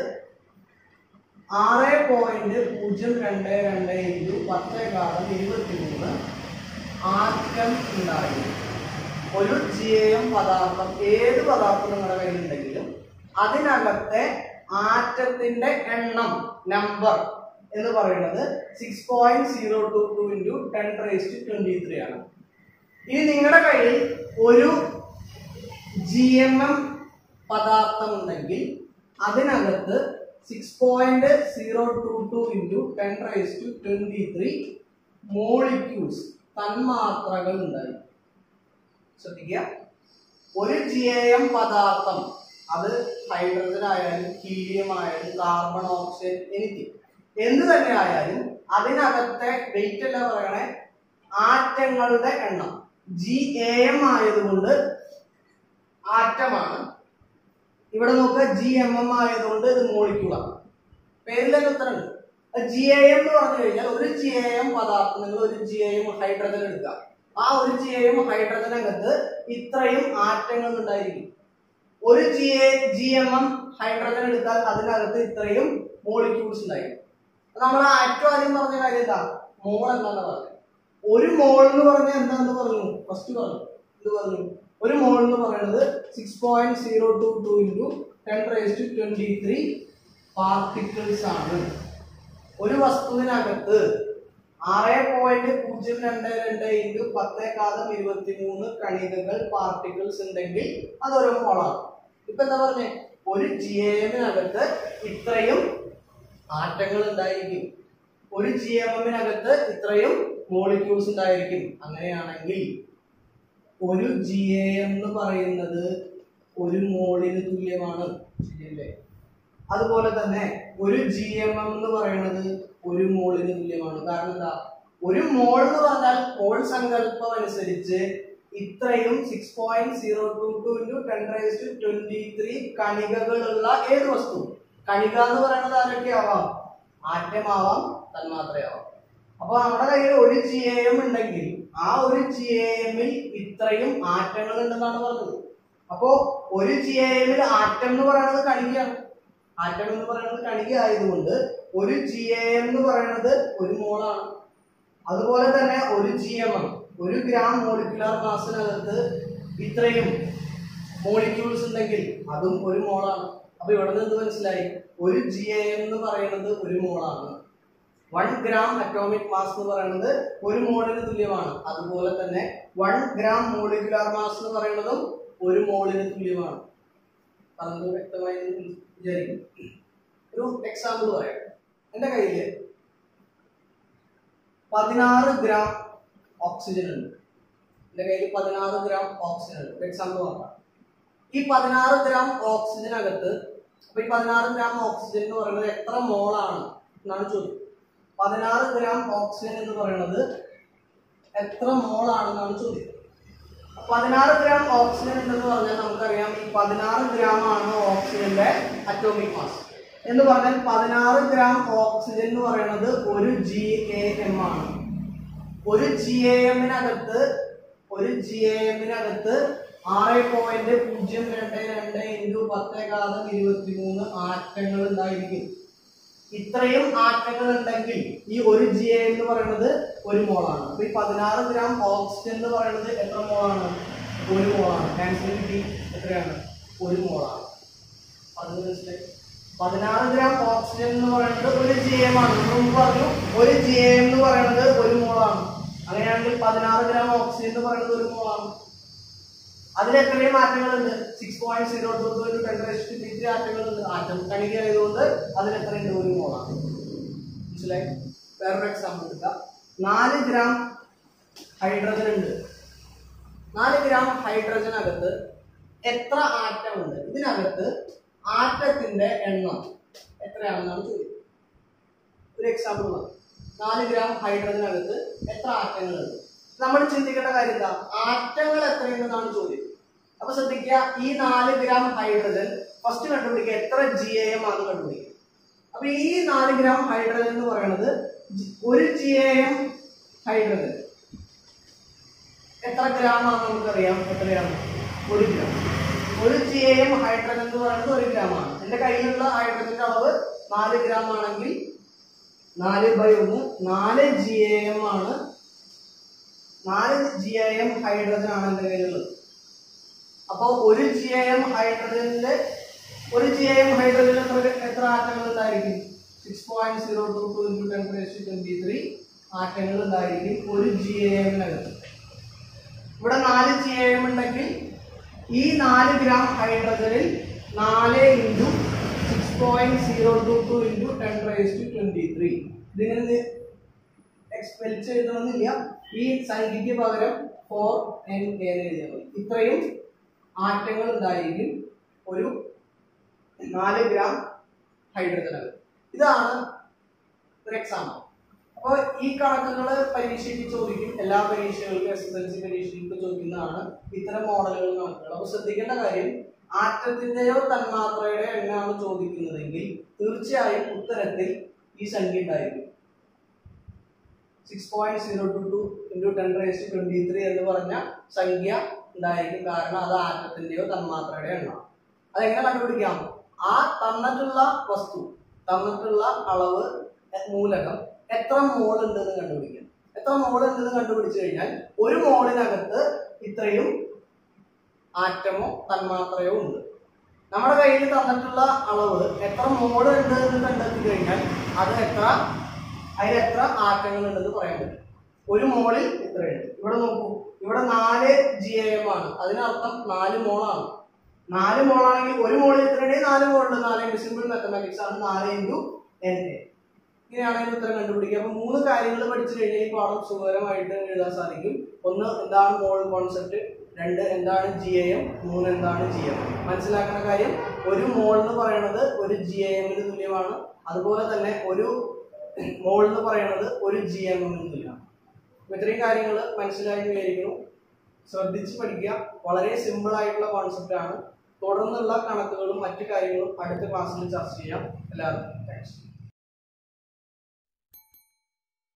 ആറ് പോയിന്റ് പൂജ്യം രണ്ട് രണ്ട് ഇൻറ്റു പത്ത് കാലം ഇരുപത്തി മൂന്ന് ആറ്റം ഉണ്ടായി ഒരു ജി എ എം പദാർത്ഥം ഏത് പദാർത്ഥം നിങ്ങളുടെ കയ്യിലുണ്ടെങ്കിലും അതിനകത്തെ ആറ്റത്തിന്റെ എണ്ണം നമ്പർ എന്ന് പറയുന്നത് six point zero two two into ten raised twenty three ആണ് ഇനി നിങ്ങളുടെ കയ്യിൽ ഒരു ജി എം എം പദാർത്ഥം ഉണ്ടെങ്കിൽ അതിനകത്ത് six point zero two two into ten raise to twenty three molecules തന്മാത്രകൾ ഉണ്ടായി ശ്രദ്ധിക്കുക ഒരു ജി എ എം പദാർത്ഥം അത് ഹൈഡ്രജൻ ആയാലും ഹീലിയം ആയാലും കാർബൺ ഓക്സിജൻ എനിത്തിങ് എന്ത് തന്നെ ആയാലും അതിനകത്തെ വെയിറ്റ് അല്ല പറയണേ ആറ്റങ്ങളുടെ എണ്ണം ജി എ എം ആയതുകൊണ്ട് ആറ്റമാണ് ഇവിടെ നോക്കുക ജി എം എം ആയതുകൊണ്ട് ഇത് മോളിക്യൂളാണ് പേരിൽ തന്നെ ഉത്തരമുണ്ട് ജി എ എം എന്ന് പറഞ്ഞു കഴിഞ്ഞാൽ ഒരു ജി എ എം പദാർത്ഥം നിങ്ങൾ ഒരു ജി എ എം ഹൈഡ്രജൻ എടുക്കുക ആ ഒരു ജി എ എം ഹൈഡ്രജനകത്ത് ഇത്രയും ആറ്റങ്ങൾ ഉണ്ടായിരിക്കും ഒരു G A G M M hydrogen എടുത്താൽ അതിനകത്ത് ഇത്രയും മോളിക്യൂൾസ് ഉണ്ടായിരിക്കും നമ്മൾ ആറ്റം ആദ്യം പറഞ്ഞ കാര്യം എന്താ മോൾ എന്താണെന്ന് പറഞ്ഞത് ഒരു മോൾ എന്ന് പറഞ്ഞാൽ എന്താന്ന് പറഞ്ഞു ഫസ്റ്റ് പറഞ്ഞു ഇത് പറഞ്ഞു ഒരു മോൾ എന്ന് പറയുന്നത് six point zero two two into ten raise to twenty three particles ആണ് ഒരു വസ്തുവിനകത്ത് ആറ് പോയിന്റ് പൂജ്യം രണ്ട് രണ്ട് ഇൻറ്റു പത്തേകാലം ഇരുപത്തി മൂന്ന് കണികകൾ പാർട്ടിക്കിൾസ് ഉണ്ടെങ്കിൽ അതൊരു മോളാണ് ഇപ്പൊ എന്താ പറഞ്ഞേ ഒരു ജി എമ്മിനകത്ത് ഇത്രയും ആറ്റങ്ങൾ ഉണ്ടായിരിക്കും ഒരു ജി എം എമ്മിനകത്ത് ഇത്രയും മോളിക്യൂൾസ് ഉണ്ടായിരിക്കും അങ്ങനെയാണെങ്കിൽ ഒരു ജി എ എന്ന് പറയുന്നത് ഒരു മോളിന് തുല്യമാണ് ശരിയല്ലേ അതുപോലെ തന്നെ ഒരു ജി എം എം എന്ന് പറയുന്നത് ഒരു മോളിന് തുല്യമാണ് കാരണം എന്താ ഒരു മോൾ എന്ന് പറഞ്ഞാൽ മോൾ സങ്കല്പം അനുസരിച്ച് ഇത്രയും six point zero two two into ten raise to twenty three കണികകളുള്ള ഏത് വസ്തു കണിക എന്ന് പറയുന്നത് ആരൊക്കെയാവാം ആറ്റമാവാം തന്മാത്രയാവാം അപ്പൊ നമ്മുടെ കയ്യിൽ ഒരു ജി എ എം ഉണ്ടെങ്കിൽ ആ ഒരു ജി എ എമ്മിൽ ഇത്രയും ആറ്റങ്ങൾ ഉണ്ടെന്നാണ് പറഞ്ഞത് അപ്പോ ഒരു ജി എ എമ്മിൽ ആറ്റം എന്ന് പറയുന്നത് കണികയാണ് ആറ്റം എന്ന് പറയുന്നത് കണിക ആയതുകൊണ്ട് ഒരു ജി എ എം എന്ന് പറയുന്നത് ഒരു മോളാണ് അതുപോലെ തന്നെ ഒരു ജി എം എം ഒരു ഗ്രാം മോളിക്കുലാർ മാസിനകത്ത് ഇത്രയും മോളിക്യൂൾസ് ഉണ്ടെങ്കിൽ അതും ഒരു മോളാണ് അപ്പൊ ഇവിടെ നിന്ന് മനസ്സിലായി ഒരു ജി എ എം എന്ന് പറയുന്നത് ഒരു മോളാണ് വൺ ഗ്രാം അറ്റോമിക് മാസ് എന്ന് പറയുന്നത് ഒരു മോളിന് തുല്യമാണ് അതുപോലെ തന്നെ വൺ ഗ്രാം മോളിക്കുലാർ മാസ് എന്ന് പറയുന്നതും ഒരു മോളിന് തുല്യമാണ് പറഞ്ഞത് വ്യക്തമായി എന്ന് വിചാരിക്കും ഒരു എക്സാമ്പിൾ പറയാം എൻ്റെ കയ്യിൽ പതിനാറ് ഗ്രാം ഓക്സിജൻ ഉണ്ട് എൻ്റെ കയ്യിൽ പതിനാറ് ഗ്രാം ഓക്സിജൻ ഉണ്ട് എക്സാമ്പിൾ നോക്കാം ഈ പതിനാറ് ഗ്രാം ഓക്സിജനകത്ത് അപ്പൊ ഈ പതിനാറ് ഗ്രാം ഓക്സിജൻ എന്ന് പറയുന്നത് എത്ര മോളാണ് എന്നാണ് ചോദ്യം പതിനാറ് ഗ്രാം ഓക്സിജൻ എന്ന് പറയുന്നത് എത്ര മോളാണെന്നാണ് ചോദ്യം പതിനാറ് ഗ്രാം ഓക്സിജൻ ഉണ്ടെന്ന് പറഞ്ഞാൽ നമുക്കറിയാം ഈ പതിനാറ് ഗ്രാം ആണ് ഓക്സിജന്റെ അറ്റോമിക് മാസ് എന്ന് പറഞ്ഞാൽ പതിനാറ് ഗ്രാം ഓക്സിജൻ എന്ന് പറയുന്നത് ഒരു ജി എ എം ആണ് ഒരു ജി എ എമ്മിനകത്ത് ഒരു ജി എ എമ്മിനകത്ത് ആറ് പോയിന്റ് പൂജ്യം രണ്ട് രണ്ട് ഇൻറ്റു പത്തേകാലം ഇരുപത്തി മൂന്ന് ആറ്റങ്ങൾ ഉണ്ടായിരിക്കും ഇത്രയും ആറ്റങ്ങൾ ഉണ്ടെങ്കിൽ ഈ ഒരു ജി എ എന്ന് പറയുന്നത് ഒരു മോളാണ് അപ്പൊ ഈ പതിനാറ് ഗ്രാം ഓക്സിജൻ എന്ന് പറയുന്നത് എത്ര മോളാണ് ഒരു മോളാണ് ആൻസർ കിട്ടി എത്രയാണ് ഒരു മോളാണ് അത് മനസ്സിലായി പതിനാറ് ഗ്രാം ഓക്സിജൻ എന്ന് പറയുന്നത് ഒരു ജി എം ആണ് നമ്മൾ മുമ്പ് പറഞ്ഞു ഒരു ജി എം എന്ന് പറയുന്നത് ഒരു മോളാണ് അങ്ങനെയാണെങ്കിൽ പതിനാറ് ഗ്രാം ഓക്സിജൻ എന്ന് പറയുന്നത് ഒരു മോളാണ് അതിൽ എത്രയും മാറ്റങ്ങളുണ്ട് six point zero two to ten degree ആറ്റങ്ങളുണ്ട് ആറ്റം കണിക ആയതുകൊണ്ട് അതിൽ എത്രയുണ്ട് ഒരു മോളാണ് മനസ്സിലായി വേറൊരു എക്സാമ്പിൾ എടുക്കാം നാല് ഗ്രാം ഹൈഡ്രജൻ ഉണ്ട് നാല് ഗ്രാം ഹൈഡ്രജനകത്ത് എത്ര ആറ്റം ഉണ്ട് ഇതിനകത്ത് ആറ്റത്തിന്റെ എണ്ണം എത്രയാണെന്നാണ് ചോദ്യം ഒരു എക്സാമ്പിൾ മതി നാല് ഗ്രാം ഹൈഡ്രജനകത്ത് എത്ര ആറ്റങ്ങളുണ്ട് നമ്മൾ ചിന്തിക്കേണ്ട കാര്യം എന്താ ആറ്റങ്ങൾ എത്രയുണ്ടെന്നാണ് ചോദ്യം അപ്പൊ ശ്രദ്ധിക്കുക ഈ നാല് ഗ്രാം ഹൈഡ്രജൻ ഫസ്റ്റ് കണ്ടുപിടിക്കുക എത്ര ജി എ എം ആണ് കണ്ടുപിടിക്കുക അപ്പൊ ഈ നാല് ഗ്രാം ഹൈഡ്രജൻ എന്ന് പറയുന്നത് ജി- ഒരു ജി എ എം ഹൈഡ്രജൻ എത്ര ഗ്രാം ആണ് നമുക്കറിയാം എത്രയാണ് ഒരു ഗ്രാം ഒരു ജി എം ഹൈഡ്രജൻ എന്ന് പറയുന്നത് ഒരു ഗ്രാം ആണ് എന്റെ കയ്യിലുള്ള ഹൈഡ്രജന്റെ അളവ് നാല് ഗ്രാം ആണെങ്കിൽ നാല് ബൈ ഒന്ന് നാല് ജി എം ആണ് നാല് ജി എം ഹൈഡ്രജൻ ആണ് എന്റെ കയ്യിലുള്ളത് അപ്പോൾ ഒരു ജി എം ഹൈഡ്രജനില് ഒരു ജി എം ഹൈഡ്രജൻ എത്ര എത്ര ആറ്റങ്ങൾ ഉണ്ടായിരിക്കും six point zero two two into ten twenty three ആറ്റങ്ങൾ ഉണ്ടായിരിക്കും ഒരു ജി എമ്മിനകത്ത് ഇവിടെ നാല് ജി എം ഉണ്ടെങ്കിൽ ഈ നാല് ഗ്രാം ഹൈഡ്രജനിൽ നാല് into six point zero two two into ten raise to twenty three ഇതിങ്ങനെ എക്സ്പെൽച്ച് എഴുതണമെന്നില്ല ഈ സംഖ്യയ്ക്ക് പകരം ഫോർ എൻ എന്ന് എഴുതിയാൽ മതി ഇത്രയും ആറ്റങ്ങൾ ഉണ്ടായിരിക്കും ഒരു നാല് ഗ്രാം ഹൈഡ്രജൻ ഇതാണ് ഒരു എക്സാമ്പിൾ അപ്പോൾ ഈ കണക്കുകൾ പരീക്ഷയ്ക്ക് ചോദിക്കും എല്ലാ പരീക്ഷകൾക്കും എസ് എസ് എൽ സി പരീക്ഷയ്ക്ക് ചോദിക്കുന്നതാണ് ഇത്തരം മോഡലുകൾ കണക്കുകൾ അപ്പോൾ ശ്രദ്ധിക്കേണ്ട കാര്യം ആറ്റത്തിന്റെയോ തന്മാത്രയുടെയോ എണ്ണമാണ് ചോദിക്കുന്നതെങ്കിൽ തീർച്ചയായും ഉത്തരത്തിൽ ഈ സംഖ്യ ഉണ്ടായിരിക്കും six point zero two two into ten raise twenty three എന്ന് പറഞ്ഞ സംഖ്യ ഉണ്ടായിരിക്കും കാരണം അത് ആറ്റത്തിന്റെയോ തന്മാത്രയുടെയോ എണ്ണമാണ് അതെങ്ങനെ കണ്ടുപിടിക്കാം ആ തന്നിട്ടുള്ള വസ്തു തന്നിട്ടുള്ള അളവ് എ- മൂലകം എത്ര മോൾ ഉണ്ടെന്ന് കണ്ടുപിടിക്കാം എത്ര മോൾ ഉണ്ടെന്ന് കണ്ടുപിടിച്ചു കഴിഞ്ഞാൽ ഒരു മോളിനകത്ത് ഇത്രയും ആറ്റമോ തന്മാത്രയോ ഉണ്ട് നമ്മുടെ കയ്യിൽ തന്നിട്ടുള്ള അളവ് എത്ര മോൾ ഉണ്ട് എന്ന് കണ്ടെത്തി കഴിഞ്ഞാൽ അത് എത്ര അതിൽ എത്ര ആറ്റങ്ങൾ ഉണ്ടെന്ന് പറയാൻ പറ്റും ഒരു മോളിൽ ഇത്രയുണ്ട് ഇവിടെ നോക്കൂ ഇവിടെ നാല് ജി എം ആണ് അതിനർത്ഥം നാല് മോളാണ് നാല് മോളാണെങ്കിൽ ഒരു മോളിൽ എത്രയുണ്ടെങ്കിൽ നാല് മോളുണ്ട് നാല് സിമ്പിൾ മാത്തമാറ്റിക്സ് ആണ് നാല് ഇൻറ്റു എൻ എ ഇങ്ങനെയാണ് അതിന് ഉത്തരം കണ്ടുപിടിക്കുക അപ്പൊ മൂന്ന് കാര്യങ്ങൾ പഠിച്ചു കഴിഞ്ഞാൽ ഈ പാഠം സുഖകരമായിട്ട് എഴുതാൻ സാധിക്കും ഒന്ന് എന്താണ് മോൾ കോൺസെപ്റ്റ് രണ്ട് എന്താണ് ജി എ എം മൂന്ന് എന്താണ് ജി എം മനസ്സിലാക്കുന്ന കാര്യം ഒരു മോൾ എന്ന് പറയുന്നത് ഒരു ജി എ എമ്മിന് തുല്യമാണ് അതുപോലെ തന്നെ ഒരു മോൾ എന്ന് പറയുന്നത് ഒരു ജി എം എമ്മിന് തുല്യമാണ് അപ്പൊ ഇത്രയും കാര്യങ്ങൾ മനസ്സിലായി വിചാരിക്കുന്നു ശ്രദ്ധിച്ച് പഠിക്കുക വളരെ സിമ്പിൾ ആയിട്ടുള്ള കോൺസെപ്റ്റ് ആണ് തുടർന്നുള്ള കണക്കുകളും മറ്റു കാര്യങ്ങളും അടുത്ത ക്ലാസ്സിൽ ചർച്ച ചെയ്യാം എല്ലാവർക്കും